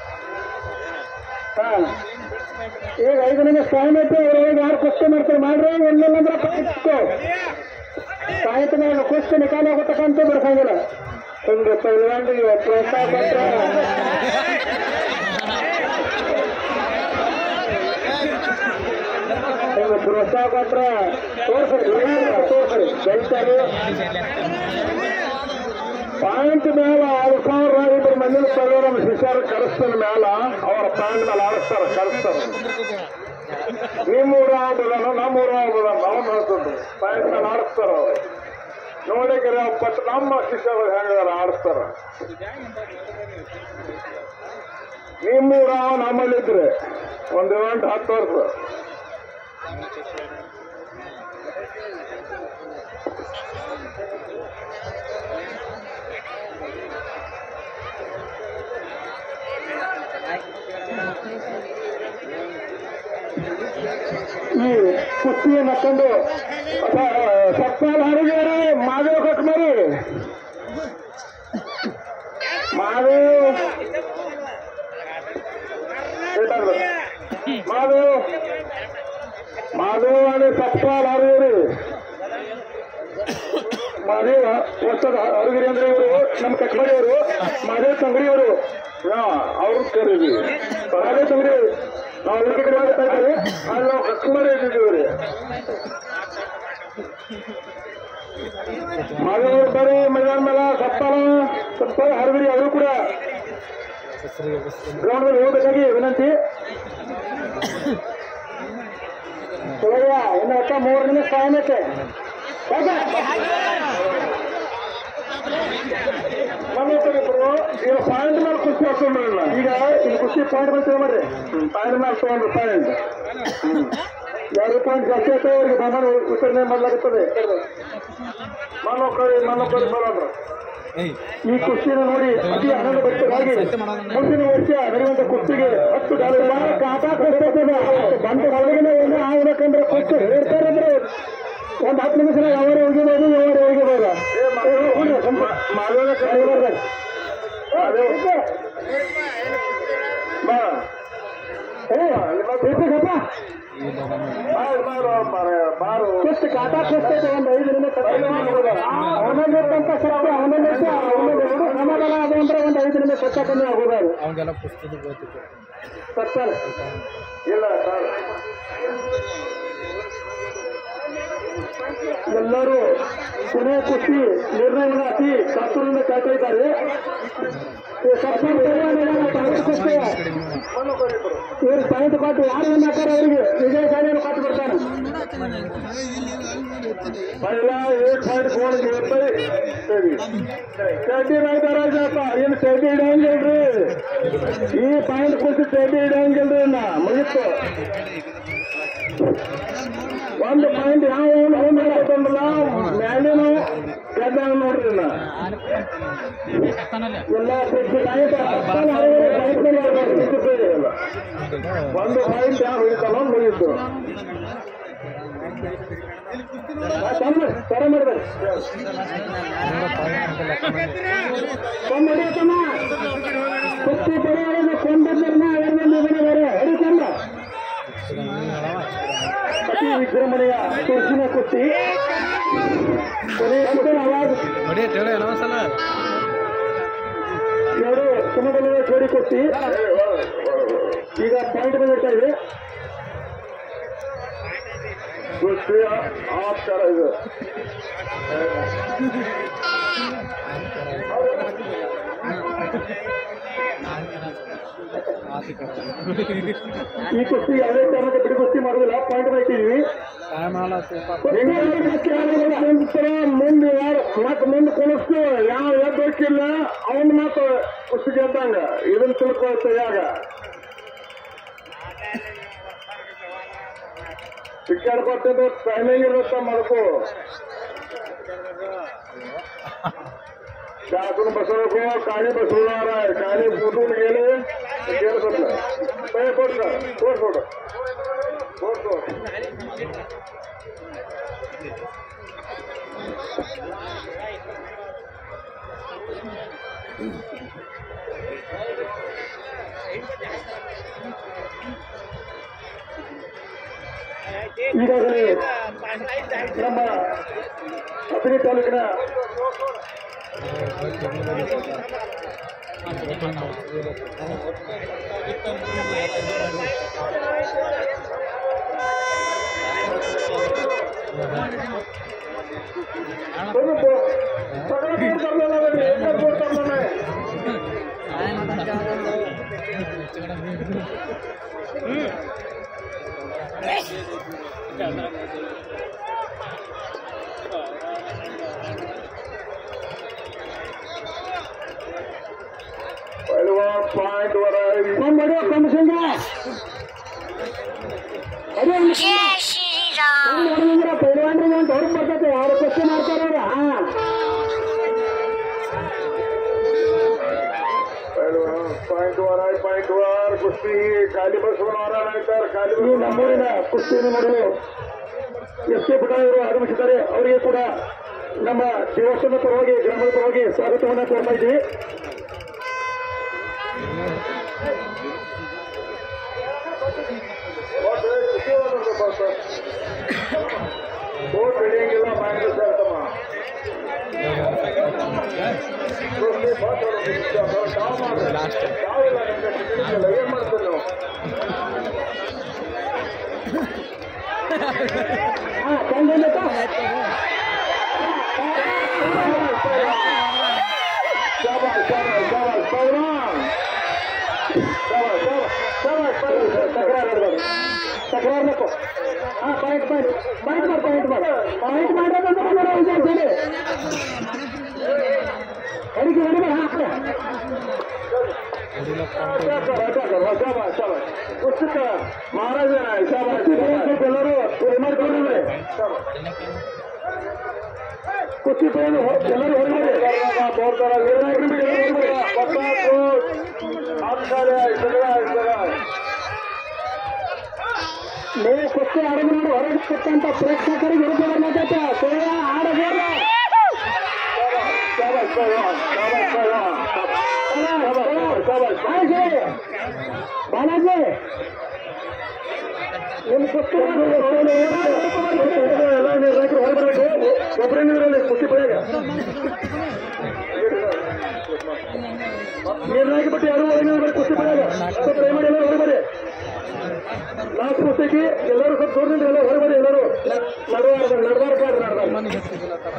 ಹಾ ಈಗ ಐದು ನಿಮಿಷ ಟೈಮ್ ಐತಿ ಅವ್ರೊಳಗೆ ಯಾರು ಕುಸ್ತಿ ಮಾಡ್ತಾರೆ ಮಾಡ್ರಿ ಒಂದಿಲ್ಲ ಅಂದ್ರೆ ಪಾಯಿಂಟ್ ಇಟ್ಟು ಪಾಯಿಂಟ್ ಮೇಲೆ ಕುಸ್ತಿ ನಿಖಾಲಿ ಆಗತಕ್ಕಂತ ಬಿಡಿಸಂಗಿಲ್ಲ ಹಿಂಗೆ ಪೈಲ್ವಾನ್ರಿಗೆ ಪ್ರೋತ್ಸಾಹ ಕೊಟ್ಟರೆ ಹಿಂಗೆ ಪ್ರೋತ್ಸಾಹ ಕೊಟ್ರೆ ತೋರ್ಸ್ರಿ ತೋರ್ಸ್ರಿ ಗೆಲ್ತಾರೆ ಪಾಯಿಂಟ್ ಮೇಲೆ ಆರು ಸಾವಿರ ಇಬ್ಬರು ಮಂದಿನ ಪಡೆದ ನಮ್ಮ ಶಿಷ್ಯರು ಕರೆಸ್ತಾನ ಮ್ಯಾಲ ಅವರ ಪಾಯಿಂಟ್ ಮೇಲೆ ಆಡಿಸ್ತಾರ ಕರೆಸ್ತಾರ ನಿಮ್ಮ ಊರ ಆಗ್ಬೋದನ ನಮ್ಮ ಊರ ಆಗ್ಬೋದನ ನಾವು ಹೇಳ್ಕೊಂಡು ಪಾಯಿಂಟ್ ಮೇಲೆ ಆಡಿಸ್ತಾರ ಅವ್ರು ನೋಡಿಕರೆ ಪಟ್ಟು ನಮ್ಮ ಶಿಷ್ಯರು ಹೆಂಗಾರ ಆಡಿಸ್ತಾರ ನಿಮ್ಮ ಊರ ನಮ್ಮಲ್ಲಿದ್ರೆ ಒಂದು ಗಂಟೆ ಹತ್ತು ವರ್ಷ ಈ ಕುಸ್ತಿಯನ್ನು ಕಂಡು ಸಪ್ತಾಲ್ ಹರಿಗೇರಿ ಮಾದೇವ್ ಕಟ್ಮರಿ ಮಾದೇವ್ ಮಾದೇವ್ ಮಾದೇವ್ आणि ಸಪ್ತಾಲ್ ಹರಿಗೇರಿ ಮಾದೇವ ವರ್ಷದ ಹರಿಗಿರಿ ಅಂದ್ರೆ ಇವರು ನಮ್ಮ ಕಟ್ಮರಿ ಅವರು ಮಾದೇವ್ ತಂಗಡಿ ಅವರು ಅವ್ರು ಕರೀರಿ ಮಾದೇವ್ ತಂಗಡಿ ನಾವು ಊರಿಗೆ ಕಡೆ ಮಾಡ್ತಾ ಇದ್ದೀವಿ ಅಲ್ಲಿ ನಾವು ಕಟ್ಮರಿ ಇದ್ದೀವಿ ಮಾದೇವ್ ಬರ್ರಿ ಮೈದಾನ ಮೇಲೆ ಸಪ್ತಾಲ ಸಪ್ತಾಲ ಹರಿಗಿರಿ ಅವರು ಕೂಡ ಗ್ರೌಂಡ್ ಮೇಲೆ ಹೋಗಬೇಕಾಗಿ ವಿನಂತಿ ಶಿವಯ್ಯ ಇನ್ನು ಅಕ್ಕ ಮೂರು ನಿಮಿಷ ಟೈಮ್ ಐತೆ ನಮ್ಮೊಬ್ಬರಿಬ್ರು ಈಗ ಪಾಯಿಂಟ್ ಮೇಲೆ ಖುಷಿ ಹಾಕೊಂಡ್ರಲ್ಲ ಈಗ ಇಲ್ಲಿ ಖುಷಿ ಪಾಯಿಂಟ್ ಮೇಲೆ ತಗೊಂಡ್ರಿ ಪಾಯಿಂಟ್ ಮೇಲೆ ತಗೊಂಡ್ರು ಪಾಯಿಂಟ್ ಎರಡು ಪಾಯಿಂಟ್ ಜಾಸ್ತಿ ಆಯ್ತು ಅವ್ರಿಗೆ ಬಹುಮಾನ ವಿತರಣೆ ಮಾಡಲಾಗುತ್ತದೆ ಮಾನವಕರಿ ಮಾನವಕರಿ ಬರೋದು ಈ ಕುಸ್ತಿನ ನೋಡಿ ಅತಿ ಆನಂದಭರಿತರಾಗಿ ಮುಂದಿನ ವರ್ಷ ನಡೆಯುವಂತ ಕುಸ್ತಿಗೆ ಹತ್ತು ಡಾಲರ್ ಕಾಟಾ ಕೊಡ್ತದೆ ಬಂದ ಒಳಗಿನ ಏನು ಆಗ್ಬೇಕಂದ್ರೆ ಕೊಟ್ಟು ಹೇಳ್ತಾರಂದ್ರೆ ಒಂದು ಹತ್ತು ನಿಮಿಷ ಯಾವಾಗ ಹೋಗಿಬೋದು ಯಾವಾಗ ಹೋಗಿಬೋದು ಕುಸ್ತಿ ಕಾಟಾ ಕುಸ್ತೈತೆ ಒಂದು ಐದು ನಿಮಿಷ ಅವನಲ್ಲಿರ್ತಂತ ಶಕ್ತಿ ಅವನಲ್ಲಿರ್ತ ಅವನಲ್ಲಿ ಸಮಾಧಾನ ಅದು ಅಂದ್ರೆ ಒಂದು ಐದು ನಿಮಿಷ ಸ್ವಚ್ಛ ಕಮ್ಮಿ ಆಗೋದು ಅವಂಗೆಲ್ಲ ಪುಸ್ತಕ ಗೊತ್ತಿತ್ತು ಸತ್ತಲ್ಲ ಇಲ್ಲ ಸರ್ ಎಲ್ಲರೂ ಕೊನೆಯ ಕುಸ್ತಿ ನಿರ್ಣಯವನ್ನು ಅತಿ ಕಾತುರದಿಂದ ಕಾಯ್ತಾ ಇದ್ದಾರೆ ಈ ಸಪ್ತಮ ನಿರ್ಣಯವನ್ನು ಪಾಯಿಂಟ್ ಕುಸ್ತಿ ಇವ್ರು ಪಾಯಿಂಟ್ ಕೊಟ್ಟು ಯಾರು ಏನ್ ಹಾಕಾರ ಅವರಿಗೆ ವಿಜಯ ಶಾಲೆಯನ್ನು ಕೊಟ್ಟು ಬಿಡ್ತಾನೆ पहिला एक पॉईंट कोण घेतोय ಚಡ್ಡಿ ರಾಜಪ್ಪ ಏನು ಚಡ್ಡಿ ಹಿಡಿಯಂಗಿಲ್ರಿ ಈ ಪಾಯಿಂಟ್ ಕುರಿತು ಚಡ್ಡಿ ಹಿಡಿಯಂಗಿಲ್ರಿ ನಾ ಮುಗಿತು ಒಂದು ಪಾಯಿಂಟ್ ಯಾವ ಇದನ್ನ ಬರ್ತಾನಲ್ಲ ಎಲ್ಲ ಪ್ರಶ್ನೆ ನಾಯಕ ಹತ್ತಾರು ಹಲವಾರು ಪಾಯಿಂಟ್ಗಳು ಆಡ್ಬಾರ್ದು. ಇಷ್ಟು ಬೇರೆ ಇಲ್ಲ. ಒಂದು ಪಾಯಿಂಟ್ ಯಾರು ಹಿಡಿತಾನೋ ಮುಗಿತು ಸರ ಮಾಡ್ಬೇಕು ಕೊಂಡ್ ಹೊಡಿಯತ್ತಮ್ಮ ಕುಸ್ತಿ ಪಡೆಯೋದು ಕೊಂಡದ್ದನ್ನ ಎರಡು ಮಂದಿ ಬೇರೆ ಹಿಡಿತಲ್ಲ ಅತಿ ವಿಜೃಂಭಣೆಯ ತುರ್ಸಿನ ಕುಸ್ತಿ ಕೊನೆಯ ಅಂತರ ಆವಾಜ್ ಹೊಡಿ ಹೇಳಿ ಏನೋ ಎರಡು ಸಮಬಲದ ಜೋಡಿ ಕುಸ್ತಿ ಈಗ ಪಾಯಿಂಟ್ ಬಂದಿರ್ತಾ ಇದೆ ಕುಸ್ತಿ ಆಫ್ ತರ ಇದು ಈ ಕುಸ್ತಿ ಯಾವುದೇ ಕಾರಣಕ್ಕೆ ಬಿಡಿ ಕುಸ್ತಿ ಮಾಡೋದಿಲ್ಲ ಪಾಯಿಂಟ್ ಹಾಕಿದೀವಿ ಟೈಮ್ ಆಲತ್ತು ಪಾಪ ಮುಂದೆ ಯಾರು ಮತ್ತೆ ಮುಂದೆ ಕುಣಿಸ್ತು ಯಾವ ಎದ್ದು ಹೋಗಿಲ್ಲ ಅವನ್ ಮಾತು ಕುಸ್ತಿ ಗೆದ್ದಂಗ ಇದನ್ನ ತಿಳ್ಕೊಳ್ತ ಯಾಗ ಟಿಕೆಟ್ ಕೊಟ್ಟಿದ್ದು ಟೈಮಿಂಗ್ ಇರುತ್ತೆ ಮಾಡ್ಕೋ ಶಾಸನ ಬಸವಕ್ಕೂ ಕಾಳಿ ಬಸವನಾರ ಕಾಳಿ ಫೋಟೋ ಹೇಳಿ ಕೇಳಿಸಲ್ಲ ಭಯ ಕೊಟ್ಟ ತೋರ್ಸೋಡು ತೋರ್ಸೋಡು ಈಗಾಗಲೇ ನಮ್ಮ ಹಸಿರಿ ತಾಲೂಕಿನ ಒಂದು ಬೋ- ಸಗಲ ಬೋರ್ಡ್ ತರ್ಲಿಲ್ಲ ಅದನ್ನ, ಏಕರ್ ಬೋರ್ಡ್ ತರ್ಲಿಲ್ಲ. ಪೈಲ್ವಾನ್ ಪಾಯಿಂಟ್ ವರ ಕೊಂಬಡಿಯೋ ಕೊಂಬಸಿಂಗ ಅದೇ ನೋಡಿದ್ರೆ ಪೈಲ್ವಾನ್ರಿಗೆ ಒಂದು ಹೊರಗೆ ಬರ್ತೈತೆ ಯಾರು ಕುಸ್ತಿ ಮಾಡ್ತಾರ ಅವ್ರ ಹಾ ಪಾಯಿಂಟ್ ವಾರ ಪಾಯಿಂಟ್ ವಾರ ಕುಸ್ತಿ ಖಾಲಿ ಬಸವನವರ ಆಯ್ತಾರೆ ಖಾಲಿ ನಮ್ಮೂರಿನ ಕುಸ್ತಿಯನ್ನು ನೋಡಲು ಎಸ್ ಕೆ ಪುಟಾಯವರು ಆಗಮಿಸಿದ್ದಾರೆ ಅವರಿಗೆ ಕೂಡ ನಮ್ಮ ದೇವಸ್ಥಾನದ ಪರವಾಗಿ ಗ್ರಾಮದ ಪರವಾಗಿ ಸ್ವಾಗತವನ್ನು ಕೋರ್ತಾ ಇದ್ದೀವಿ ಬೋಟ್ ಹಿಡಿಯಂಗಿಲ್ಲ ಬ್ಯಾಂಕ್ ಸೇರ್ತಮ್ಮ ಏನ್ ಮಾಡ್ತೀರಿ ನೀವು ಹಾ ಕಂಡಿಲ್ಲಪ್ಪ ಶಾಬಾಷ್ ಶಾಬಾಷ್ ಶಾಬಾಷ್ ಪೈಲ್ವಾನ್. ಶಾಬಾಷ್ ಶಾಬಾಷ್ ಶಾಬಾಷ್ ಶಾಬಾಷ್ ತಕರಾರು ಆಡ್ಬೇಡಿ. ತಕರಾರು ಬೇಕು ಹಾ ಪಾಯಿಂಟ್ ಮಾಡಿ ಪಾಯಿಂಟ್ ಮಾಡಿ ಪಾಯಿಂಟ್ ಮಾಡಿ ಪಾಯಿಂಟ್ ಮಾಡೋದಂದ್ರೆ ನೋಡೋ ವಿಚಾರ ಹೇಳಿ ಅಡಿಗೆ ಅಡಿಗೆ ಹಾಕ ಶಾಬಾಷ್ ಶಾಬಾಷ್ ಪುಸ್ತಕ ಮಹಾರಾಜನ ಶಾಬಾಷ್ ಎಲ್ಲರೂ ಮಾಡ್ಕೊಂಡಿದ್ರೆ ಕುಸ್ತಿ ತಗೊಂಡು ಹೊ- ಎಲ್ಲರೂ ಹೊರಗಡೆ ನೀವು ಕುಸ್ತಿ ಆಡೋದು ನೋಡಿ ಹೊರಗೆ ಕೊಟ್ಟಂತ ಪ್ರೇಕ್ಷಕರಿಗೆ ವಿರುದ್ಧ ಬರ್ಲಾಗೈತೆ ಸೇವ ಆಡಬೇಡ ಬಾಲಾಜಿ ನಿಮ್ಮ ಕುಸ್ತಿ ಎಲ್ಲ ನಿರ್ಣಾಯಕರು ಹೊರಬರಬೇಕು ಒಬ್ಬರೇ ಇರಲಿ ಕುಸ್ತಿ ಪಡೆಯಾಗ ನಿರ್ಣಾಯಕ ಪಟ್ಟಿ ಯಾರು ಒಳಗೆ ಇರ್ಬೇಕು ಕುಸ್ತಿ ಪಡೆಯಾಗ ಸ್ವಲ್ಪ ದಯಮಾಡಿ ಎಲ್ಲರೂ ಹೊರಬರಿ ಲಾಸ್ಟ್ ಕುಸ್ತಿಗೆ ಎಲ್ಲರೂ ಸ್ವಲ್ಪ ದೂರದಿಂದ ಎಲ್ಲ ಹೊರಬರಿ ಎಲ್ಲರೂ ನಡವಾರ ನಡವಾರ ಕಾಡ್ರಿ ನಡವಾರ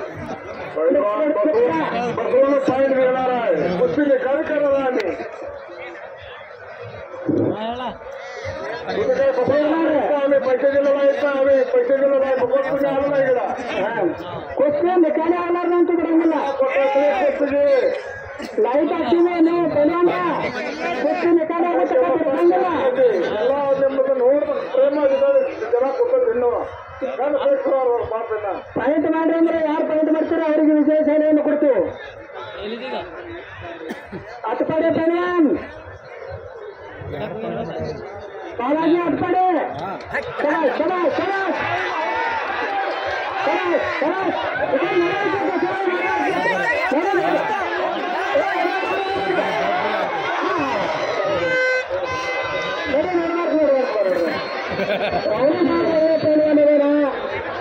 ಪಾಯಿಂಟ್ ಹೇಳಾರ ಕುಸ್ತಿಗೆ ಕಳ್ಕರದ ಆಮಿ आम्ही पैसे दिलेला आहेत ना आम्ही पैसे दिलेला आहे मग तुम्ही आलो नाही इकडं कुस्ती निकाली आला ना तुकडंगला कुस्तीचे ಲೈಟ್ ಹಾಕ್ತೀವಿ ನೀವು ಕಲ್ಯಾಣ ಕುಸ್ತಿ ನಿಕಾಲ ಆಗುತ್ತೆ ಎಲ್ಲ ನಿಮ್ಮದು ನೋಡ್ಬೇಕು ಪ್ರೇಮ ಆಗಿದ್ದಾರೆ ಜನ ಕೊಟ್ಟು ತಿನ್ನೋ ಪಾಯಿಂಟ್ ಮಾಡ್ರಿ ಅಂದ್ರೆ ಯಾರು ಪಾಯಿಂಟ್ ಮಾಡ್ತಾರೆ ಅವರಿಗೆ ವಿಶೇಷ ಶಾಲೆಯನ್ನು ಕೊಡ್ತೀವಿ ಅಟ್ಪಡೆ ಪಲ್ವಾನ್ ಬಾಲಾಜಿ ಅಟ್ಪಡೆ ಶಬಾಷ್ ಶಬಾಷ್ ಶಬಾಷ್ ಶಬಾಷ್ ಶಬಾಷ್ ಇದು ನಡೆಯುತ್ತೆ, ಶಬಾಷ್, ನಡೆಯುತ್ತೆ. ನಡೆ, ನಡ್ಮಾರ್ಕ್ ನೋಡ್ಬೇಕು ಬರೋರು. ಅವ್ನು ಮಾಡೋದು ಪಲ್ವಾನ್ ಇದಾನ.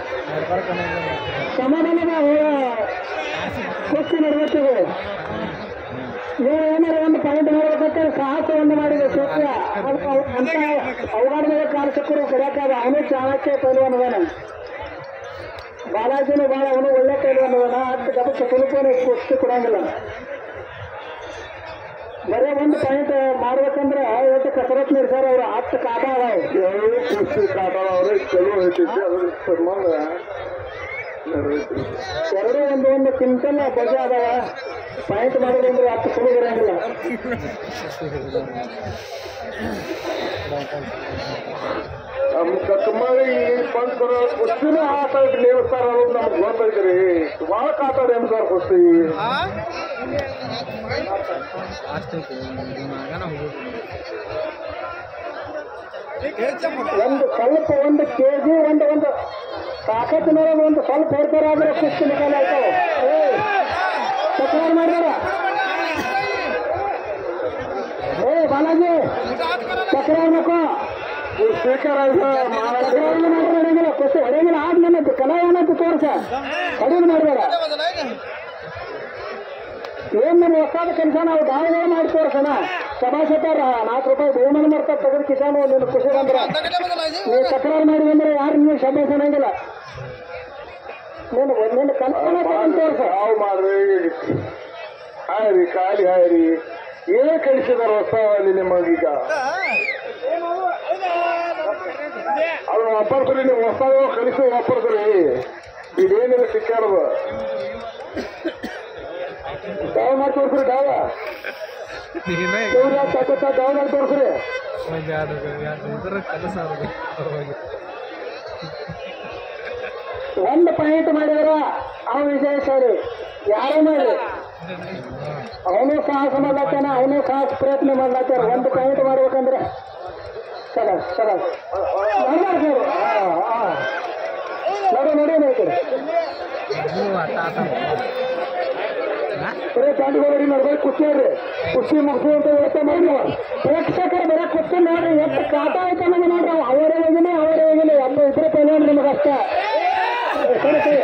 ಸಮಾಧಾನದ ಕುಸ್ತಿ ನಡೀತಿದೆ ನೀವು ಏನಾರ ಒಂದು ಪಾಯಿಂಟ್ ಮಾಡ್ಬೇಕಂತ ಸಾಹಸ ಒಂದು ಮಾಡಿದೆ ಸತ್ಯ ಅದು ಅವ್- ಅಂತ ಅವಘಾಡದಾಗ ಕಾಣಿಸಕ್ಕರು ಕರೆಯಕ್ಕಾಗ ಅವನು ಚಾಣಕ್ಯ ಪೈಲ್ವಾನ್ ಅದಾನ ಬಾಲಾಜಿನೂ ಭಾಳ ಅವನು ಒಳ್ಳೆ ಪೈಲ್ವಾನ್ ಅದಾನ ಹತ್ತು ಗಬಕ್ಕೆ ತುಳುಕೋನು ಕುಸ್ತಿ ಕೊಡಂಗಿಲ್ಲ ಬರೀ ಒಂದು ಪಾಯಿಂಟ್ ಮಾಡ್ಬೇಕಂದ್ರೆ ಎಷ್ಟು ಕಸರತ್ ನಡೆಸ್ಯಾರ ಅವ್ರು ಹತ್ತು ಕಾಟ ಅದಾವ ಎರಡು ಕುಸ್ತಿ ಕಾಟ ಅವ್ರೆ ಚಲೋ ಐತಿದ್ದೆ ಅದ್ರ ಸಂಬಂಧ ನಡೆದೈತಿ ಎರಡು ಒಂದು ಒಂದು ಕ್ವಿಂಟಲ್ ಬಜ ಅದಾವ ಪಾಯಿಂಟ್ ಮಾಡೋದಂದ್ರೆ ಹತ್ತು ಸುಳು ಬರಂಗಿಲ್ಲ ನಮ್ಮ ಕಕ್ಕಮಾಗಿ ಬಂದ್ ಬರೋ ಕುಸ್ತಿನ ಆಟ ನೇಮಿಸ್ತಾರ ಅನ್ನೋದು ನಮ್ಗೆ ಗೊತ್ತೈತ್ರಿ ಭಾಳ ಕಾಟ ನೇಮಿಸ್ತಾರ ಕುಸ್ತಿ ಒಂದು ಸ್ವಲ್ಪ ಒಂದು ಕೆಜಿ ಒಂದು ಒಂದು ತಾಕತ್ತಿನೊಳಗೆ ಒಂದು ಸ್ವಲ್ಪ ಹೇಳ್ತಾರಾದ್ರೆ ಕುಸ್ತಿ ನಿಕಾಲ ಆಯ್ತಾವ ತಕರಾರು ಮಾಡ್ಬೇಡ ಏ ಬಾಲಾಜಿ ತಕರಾರು ಬೇಕು ಸ್ವೀಕಾರ ತಕರಾರು ಮಾಡ್ರೆ ಹೊಡೆಯಂಗಿಲ್ಲ ಕುಸ್ತಿ ಹೊಡೆಯಂಗಿಲ್ಲ ಆದ್ಮೇಲೆ ಕಲಾ ಏನಂತ ತೋರ್ಸ ಕಡಿಮೆ ಮಾಡಬೇಡ ಏನ್ ನಮ್ಮ ಹೊಸಾದ ಕೆಲಸ ನಾವು ದಾಳಿಗಳು ಮಾಡಿ ತೋರ್ಸೋಣ ಸಭಾಸತಾರ ನಾಲ್ಕು ರೂಪಾಯಿ ಬಹುಮಾನ ಮಾಡ್ತಾರೆ ತೆಗೆದು ಕಿಸಾನು ನಿನ್ನ ಖುಷಿ ಬಂದ್ರೆ ನೀವು ತಕರಾರು ಮಾಡಿ ಬಂದ್ರೆ ಯಾರು ನೀವು ಶಬ್ಬಾಸ್ ಅನ್ನಂಗಿಲ್ಲ ನೀನು ನಿನ್ನ ಕಲ್ಪನೆ ತಗೊಂಡು ತೋರ್ಸ ಹಾವು ಮಾಡ್ರಿ ಹಾಯ್ರಿ ಖಾಲಿ ಹಾಯ್ರಿ ಏನ್ ಕಳಿಸಿದಾರ ಹೊಸ ಅಲ್ಲಿ ನಿಮಗೀಗ ಅದು ವಾಪರ್ಸ್ರಿ ನೀವು ಹೊಸ ಕಳಿಸಿ ವಾಪರ್ಸ್ರಿ ಇದೇನಿಲ್ಲ ಸಿಕ್ಕಾರದ ಡಾವ್ ಮಾಡಿ ತೋರ್ಸ್ರಿ ಡಾವ ನೀನೇ ಇವ್ರ ತಕ್ಕ ಡಾವ್ ಮಾಡಿ ತೋರ್ಸ್ರಿ ಒಂದು ಎರಡು ಎರಡು ಇದ್ರ ಕೆಲಸ ಅವ್ರಿಗೆ ಪರವಾಗಿ ಒಂದು ಪಾಯಿಂಟ್ ಮಾಡಿದ್ರ ಅವ ವಿಜಯ ಸರಿ ಯಾರೇ ಮಾಡಿ ಅವನು ಸಾಹಸ ಮಾಡ್ಲಾತಾನ ಅವನು ಸಾಹಸ ಪ್ರಯತ್ನ ಮಾಡ್ಲಾತಾರ ಒಂದು ಪಾಯಿಂಟ್ ಮಾಡ್ಬೇಕಂದ್ರೆ ಸರ ಸರ ಸರ್ ನೋಡಿ ನೋಡಿ ನೋಡಿ ನೀವು ಆಟ ಆಟ ಬರೀ ದಾಂಡಿಗೋಡಿ ನೋಡ್ಬೇಕು ಕುಸ್ತಿ ಹೇಳ್ರಿ ಕುಸ್ತಿ ಮುಗಿಸು ಅಂತ ವ್ಯವಸ್ಥೆ ಮಾಡಿ ನೀವು ಪ್ರೇಕ್ಷಕರು ಬರೀ ಕುಸ್ತಿ ನೋಡ್ರಿ ಎಷ್ಟು ಕಾಟ ಐತೆ ನಮಗೆ ನೋಡ್ರಿ ಅವರೇ ಹೋಗಿನಿ ಅವರೇ ಹೋಗಿನಿ ಎಲ್ಲ ಇದ್ರೆ ಪೈಲೆ ನಿಮಗೆ ಅಷ್ಟೇ ಸರಿ ಸರಿ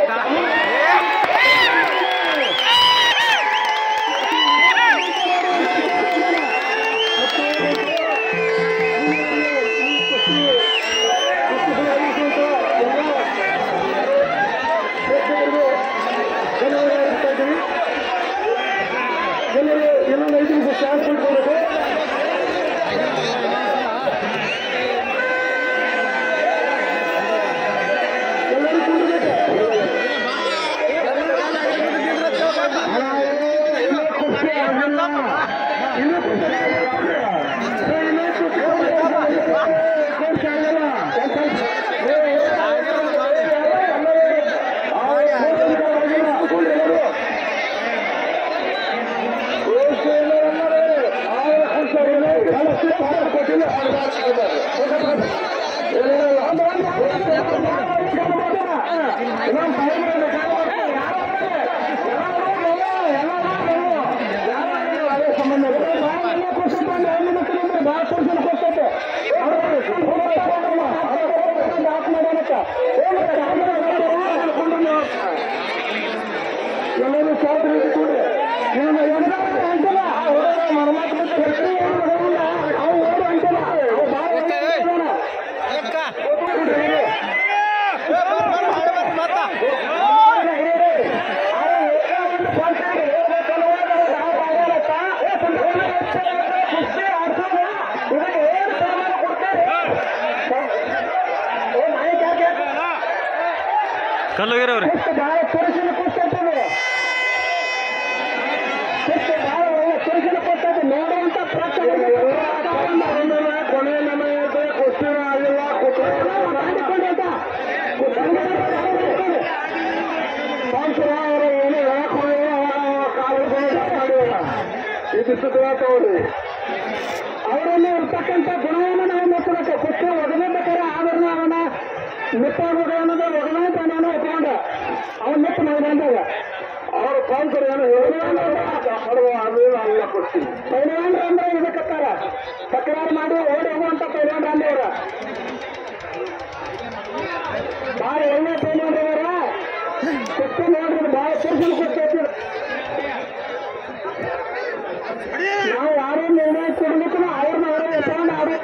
ಎಲ್ಲರೂ ಇನ್ನೊಂದು ಐದು ನಿಮಿಷ ಚಾನ್ಸ್ ಕೊಡ್ಬೇಕು ಎಲ್ಲರೂ ಕೂಡಬೇಕು ಎಲ್ಲರೂ ಸಾಧ್ಯ ಕೂಡ್ರಿ ಇವನು ಎಲ್ಲರೂ ಅಂಟಿಲ್ಲ ಮರಮಾತ್ ಮತ್ತೆ ಹೆಸರು ಏನು ಬರೋದಿಲ್ಲ ಅವು ಓಡು ಅಂಟಿಲ್ಲ ಅವು ಭಾಳ ಕಲ್ಲೋಗಿರವ್ರಿ ಭಾಳ ಪುರುಷನ ಕೂತ್ಕೊಳ್ತದೆ ಭಾಳ ಒಳ್ಳೆ ಪುರುಷನ ಕೂತ್ಕೊಳ್ತದೆ ನೋಡುವಂತ ಕೊನೆ ನಮಗೆ ಕುಸ್ತಿನ ಆಗಿಲ್ಲ ಪ್ರಚಾರ ಏನು ಹೇಳಕ್ ಹೋಗಿ ಇದಿಷ್ಟು ತಗೊಳ್ಳಿ ಅವರಲ್ಲಿ ಇರ್ತಕ್ಕಂಥ ಗುಣವನ್ನು ನಾವು ಮೆಚ್ಚಬೇಕು ಕುಸ್ತಿ ಒಗಬೇಕಾದ್ರೆ ಆಭರಣ ಅವನ ನಿಪ್ಪಾಗ ಅನ್ನೋದು ಒಗದಂತ ನಾನು ಒಪ್ಕೊಂಡ ಅವನ ನಿಪ್ಪ ಮೈದಾನದಾಗ ಅವ್ರ ಪಾಲ್ಕರು ಏನು ಪಡುವ ಅದೇನು ಅಲ್ಲ ಕೊಡ್ತೀನಿ ಪೈಲ್ವಾನ್ರು ಅಂದ್ರೆ ಇದಕ್ಕತ್ತಾರ ತಕರಾರು ಮಾಡಿ ಓಡಿ ಹೋಗುವಂತ ಪೈಲ್ವಾನ್ರು ಅಂದ್ರೆ ಅವ್ರ ಭಾಳ ಒಳ್ಳೆ ಪೈಲ್ವಾನ್ರು ಅವರ ಕುಸ್ತಿ ನೋಡ್ರಿ ಭಾಳ ಪುರುಷನ ಕುಸ್ತಿ ಐತಿ ನಾವು ಯಾರು ನಿರ್ಣಯ ಕೊಡ್ಬೇಕು ಅವ್ರನ್ನ ಅವರೇ ಎತ್ಕೊಂಡು ಆಡೋ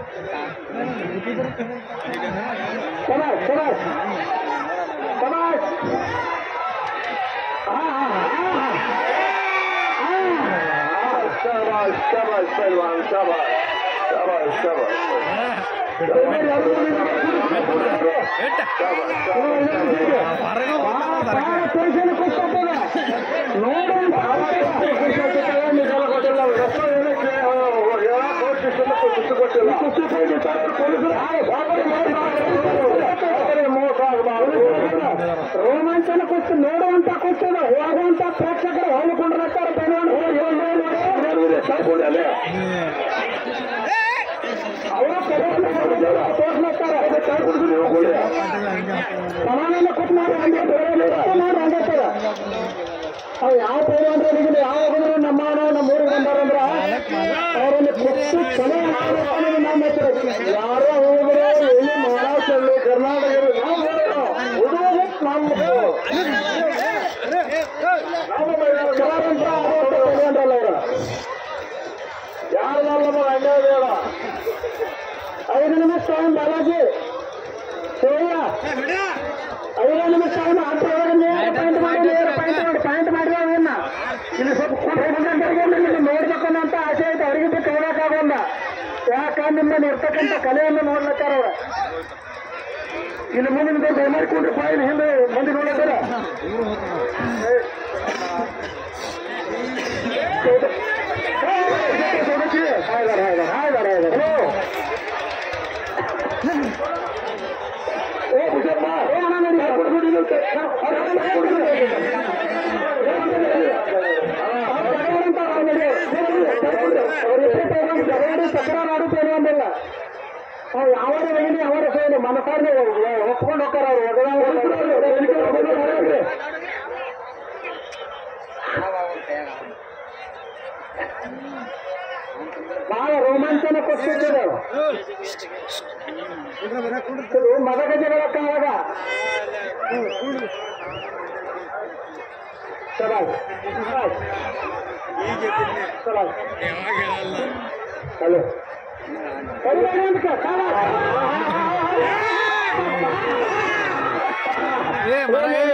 ಸಮಾಜ್ ಸಮಾಜ್ ಸಮಾಜ್ शाबाश शाबाश पहलवान शाबाश शाबाश शाबाश ಪುರುಷನ ಕುಸ್ತಾಗ್ತದ ನೋಡು ರೋಮಾಂಚನ ಕುಸ್ತು ನೋಡುವಂತ ಕುಸ್ತದ ಹೋಗುವಂತ ಪ್ರೇಕ್ಷಕರು ಹೋಗಿಕೊಂಡಿರ್ತಾರೆ ಅವರು ತೋರಿಸ್ತಾರೆ ಸಮಾನ ಕೂತ್ ಮಾಡಿ ಹಂಗೆ ಮಾಡಿ ಹಂಗೈತದ ಅವು ಯಾವ ಪೈಲ್ವಾನ್ರಿಗೆ ಯಾವ ಹೋಗಿದ್ರು ನಮ್ಮ ಮಾನವ ನಮ್ಮ ಊರಿಗೆ ಬಂದಾರಂದ್ರ ಅವರಲ್ಲಿ ಕೊಟ್ಟು ಚಲೋ ಅನ್ನೋದು ನಾವು ಮೆಚ್ಚಬೇಕು ಯಾರೋ ಹೋದ್ರೆ ಎಲ್ಲಿ ಮಹಾರಾಷ್ಟ್ರದಲ್ಲಿ ಕರ್ನಾಟಕದಲ್ಲಿ ನಾವು ಹೋಗೋದು. ಉಳಿಯೋದು ನಮ್ದು. ನಮ್ಮ ಮೈದಾನ ಕೆಲವರಂತ ಆಡೋದು ಪೈಲ್ವಾನ್ರಲ್ಲ ಅವರು ಯಾರದಲ್ಲ ಅನ್ಯಾಯ ಬೇಡ ಐದು ನಿಮಿಷ ಟೈಮ್ ಬಾಲಾಜಿ ಶಿವಯ್ಯ ಐದು ನಿಮಿಷ ಟೈಮ್ ಅಂತ ಪಾಯಿಂಟ್ ಮಾಡಿ ಪಾಯಿಂಟ್ ಮಾಡಿ ಪಾಯಿಂಟ್ ಮಾಡಿದ್ರೆ ಅವನ್ನ ಇಲ್ಲಿ ಸ್ವಲ್ಪ ಕುಂತ್ಕೊಂಡ್ರೆ ನೋಡ್ಬೇಕು ಅಂತ ಆಸೆ ಐತೆ ಅವರಿಗೆ ಬಿಟ್ಟು ಹೋಗಕ್ಕಾಗಲ್ಲ ಯಾಕ ನಿಮ್ಮಲ್ಲಿ ಇರ್ತಕ್ಕಂಥ ಕಲೆಯನ್ನು ನೋಡ್ಲಕ್ಕಾರ ಅವ್ರ ಇಲ್ಲಿ ಮುಂದಿನ ದಯಮಾಡಿಕೊಂಡ್ರೆ ಪಾಯಿಲ್ ಹಿಂದೆ ಮಂದಿ ನೋಡ್ಲಕ್ಕಾರ ಹಾಯ್ದಾರ ಹಾಯ್ದಾರ ಹಾಯ್ದಾರ ಹಾಯ್ದಾರ ಏ ಭುಜಮ್ಮ ಏ ಅಣ್ಣ ನೋಡಿ ಕೊಡ್ಬಿಡಿ ತಕರಾರು ಅಂದಿಲ್ಲ ಅವ್ರು ಯಾವಾಗ ಹೋಗಿನಿ ಯಾವಾಗ ಹೋಗಿ ಮನಸಾರಿ ಒಪ್ಕೊಂಡು ಹೋಗ್ತಾರ ಅವ್ರು ಬಹಳ ರೋಮಾಂಚನ ಕೊಡ್ತಿದ್ದಾರೆ ಇದು ಮದಗಜಗಳಕ್ಕಾಗ ಸವಾಲ್ ಸವಾಲ್ ಸವಾಲ್ ಹಲೋ ಏ ಮರ ಏ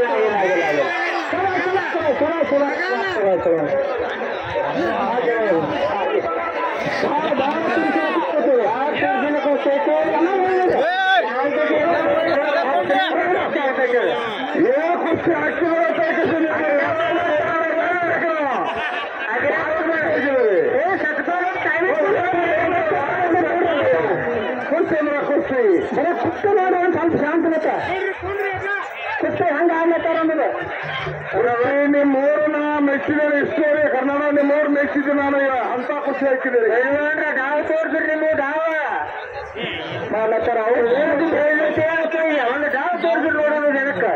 ಕುರ್ಚಿ ಬರೀ ಕುತ್ತ ನೋಡು ಒಂದು ಸ್ವಲ್ಪ ಶಾಂತ ಮತ್ತೆ ಕುತ್ತ ಹೆಂಗ ಆಗ್ಲತ್ತಾರ ಅನ್ನೋದು ನಿಮ್ಮ ಊರನ್ನ ಮೆಚ್ಚಿದ್ರೆ ಇಷ್ಟೋರಿ ಕರ್ನಾಟಕ ನಿಮ್ಮ ಊರು ಮೆಚ್ಚಿದ್ದು ನಾನು ಈಗ ಅಂತ ಖುಷಿ ಹಾಕಿದ್ದೀರಿ ಗಾವ ತೋರಿಸ್ರಿ ನಿಮಗೆ ಗಾವ ಮಾಡ್ಲತ್ತಾರ ಅವ್ರು ಒಂದು ಗಾವ ತೋರಿಸ್ರಿ ನೋಡೋದು ಜನಕ್ಕೆ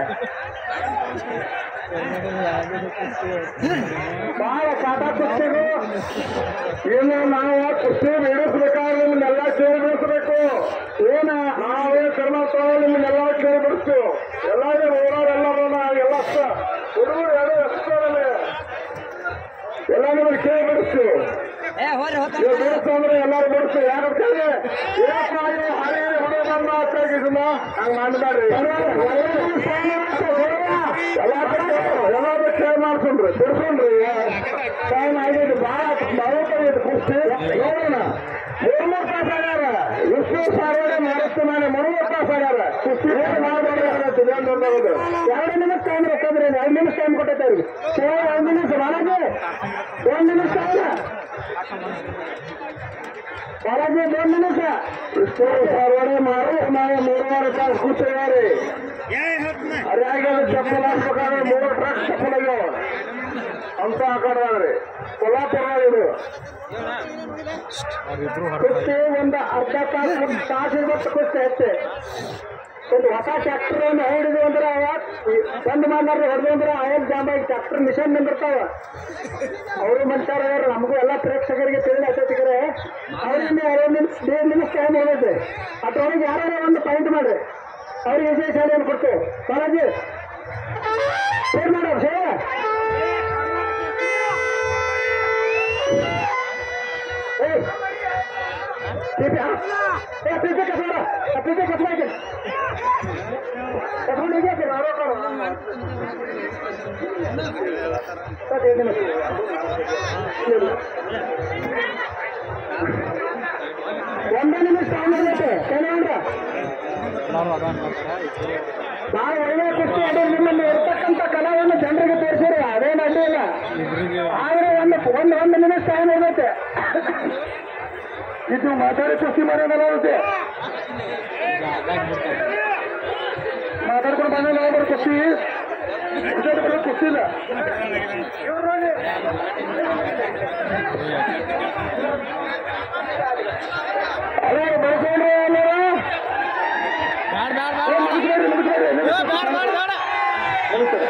ಬಹಳ ಕಾಟ ಕುಸ್ತಿರು ಇನ್ನು ನಾವು ಕುಸ್ತಿ ಬಿಡಿಸ್ಬೇಕಾದ್ರೆ ನಿಮ್ಮನ್ನೆಲ್ಲ ಕೇಳಿ ಬಿಡಿಸ್ಬೇಕು ಏನ ನಾವೇ ಕರ್ನಾಟಕ ನಿಮ್ಮನ್ನೆಲ್ಲ ಕೇಳಿ ಬಿಡಿಸ್ತೀವಿ ಎಲ್ಲಾರು ಊರವರೆಲ್ಲ ಎಲ್ಲ ಹುಡುಗರು ಎಲ್ಲ ಎಷ್ಟೇ ಎಲ್ಲ ನಿಮಗೆ ಕೇಳಿ ಬಿಡಿಸ್ತೀವಿ ಏ ಹೋರಿ ಹೋಗ್ತಾನೆ ನೀವು ಬಿಡಿಸ್ತಂದ್ರೆ ಎಲ್ಲಾರು ಬಿಡಿಸ್ತೀವಿ ಯಾಕಂದ್ರೆ ಏಕಾಗಿ ಹಳೆ ಹುಡುಗ ಬಂದ ಹಾಕಿದ್ದನ್ನ ಹಂಗ ಮಾಡಬೇಡ್ರಿ ಎಲ್ಲಾರು ಕೇಳಿ ಮಾಡ್ಕೊಂಡ್ರಿ ಬಿಡ್ಕೊಂಡ್ರಿ ಟೈಮ್ ಆಗೈತಿ ಭಾಳ ನಲವತ್ತೈದು ಕುಸ್ತಿ ನೋಡೋಣ ಮೂರ್ಮೂರು ತಾಸು ಆಗ್ಯಾರ ವಿಷ್ಣು ಸಾರ್ವಡೆ ಮಾಡಿಸ್ತು ನಾನು ಮೂರ್ಮೂರು ತಾಸು ಆಗ್ಯಾರ ಕುಸ್ತಿ ಏನು ಮಾಡ್ಬೇಡ್ರಿ ಎರಡು ನಿಮಿಷ ಟೈಮ್ ರೊಕ್ಕದ್ರಿ ಎರಡು ನಿಮಿಷ ಟೈಮ್ ಕೊಟ್ಟೈತೆ ಅವ್ರಿಗೆ ಎರಡು ನಿಮಿಷ ಮನೆಗೆ ಒಂದು ನಿಮಿಷ ಅಲ್ಲ ಬಾಲಾಜಿ ದೊಡ್ಡ ನಿಮಿಷ ಇಷ್ಟು ಸರ್ವಡೆ ಮಾರು ನಾವು ಮೂರುವರೆ ತಾಸು ಕೂತಿದ್ದಾರೆ ಅರ್ಯಾಗ ಚಪ್ಪಲ್ ಹಾಕ್ಬೇಕಾದ್ರೆ ಮೂರು ಟ್ರಕ್ ಚಪ್ಪಲ್ ಆಗ್ಯಾವ ಅಂತ ಹಾಕಾಡ್ರಿ ಕೊಲ್ಲಾಪುರ ಇದು ಅವರಿಬ್ರು ಕುಸ್ತಿ ಒಂದು ಅರ್ಧ ತಾಸು ತಾಸು ಇವತ್ತು ಕುಸ್ತಿ ಐತೆ ಒಂದು ಹೊಸ ಟ್ರ್ಯಾಕ್ಟರ್ ಒಂದು ಹೊಡಿದು ಅಂದ್ರೆ ಅವ ಬಂದ್ ಮಾಡ್ಲಾರ್ದು ಹೊಡೆದು ಅಂದ್ರೆ ಆಯಿಲ್ ಜಾಮ್ ಆಗಿ ಟ್ರ್ಯಾಕ್ಟರ್ ಮಿಷನ್ ನಿಂದಿರ್ತಾವ ಅವರು ಮನುಷ್ಯರ ನಮಗೂ ಎಲ್ಲ ಪ್ರೇಕ್ಷಕರಿಗೆ ತಿಳಿದ ಅತಿಥಿಗರೇ ಅವರಿಂದ ಎರಡು ನಿಮಿಷ ದೇಡ್ ನಿಮಿಷ ಟೈಮ್ ಹೋಗೈತೆ ಅದ್ರೊಳಗೆ ಯಾರು ಒಂದು ಪಾಯಿಂಟ್ ಮಾಡ್ರಿ ಅವ್ರಿಗೆ ವಿಜಯ ಶಾಲೆಯನ್ನು ಕೊಡ್ತೇವೆ ಬಾಲಾಜಿ ಏನ್ ಮಾಡೋರು ಸೇ ಏಯ್ ಪ್ರೀತಿ ಏ ಪ್ರೀತಿ ಕಸೋಡ ಪ್ರೀತಿ ಕಸಮಾಯ್ತು ಕಸ್ಕೊಂಡು ಹೀಗೆ ಆರೋಪ ಹದಿನೈದು ನಿಮಿಷ ಇಲ್ಲ. ಒಂದೇ ನಿಮಿಷ ಟೈಮ್ ಆಗೈತೆ ಏನಂದ್ರ ಎಲ್ಲರೂ ಅದ ಮಾಡ್ತಾರೆ ನಾವು ಒಳ್ಳೆಯ ಕುಸ್ತಿ ಆಡಿ ನಿಮ್ಮಲ್ಲಿ ಇರ್ತಕ್ಕಂಥ ಕಲಾವನ್ನು ಜನರಿಗೆ ತೋರಿಸಿರಿ ಅದೇನು ಅಡ್ಡಿ ಇಲ್ಲ ಇಬ್ಬರಿಗೆ ಆದ್ರೆ ಒಂದು ಒಂದು ಒಂದು ನಿಮಿಷ ಟೈಮ್ ಹೋಗುತ್ತೆ ಇದು ಮಾತಾಡಿ ಕುಸ್ತಿ ಮಾಡೋದಲ್ಲ ಆಗುತ್ತೆ ಈಗ ಅದಾಗ್ಬಿಡ್ತಾರೆ ಮಾತಾಡ್ಕೊಂಡು ಬಂದ ನೋಡ್ರಿ ಕುಸ್ತಿ ಇದಕ್ಕೆ ಬರೋ ಕುಸ್ತಿ ಇಲ್ಲ ಅದೇ ಬೆಳ್ಕೊಂಡ್ರೆ ಅಲ್ಲಾರ ಬ್ಯಾಡ ಬ್ಯಾಡ ಮುಗಿಸ್ಬೇಡ್ರಿ ಮುಗಿಸ್ಬೇಡ್ರಿ ಬ್ಯಾಡ ಬ್ಯಾಡ ಬ್ಯಾಡ ಮುಗಿಸ್ತಾರೆ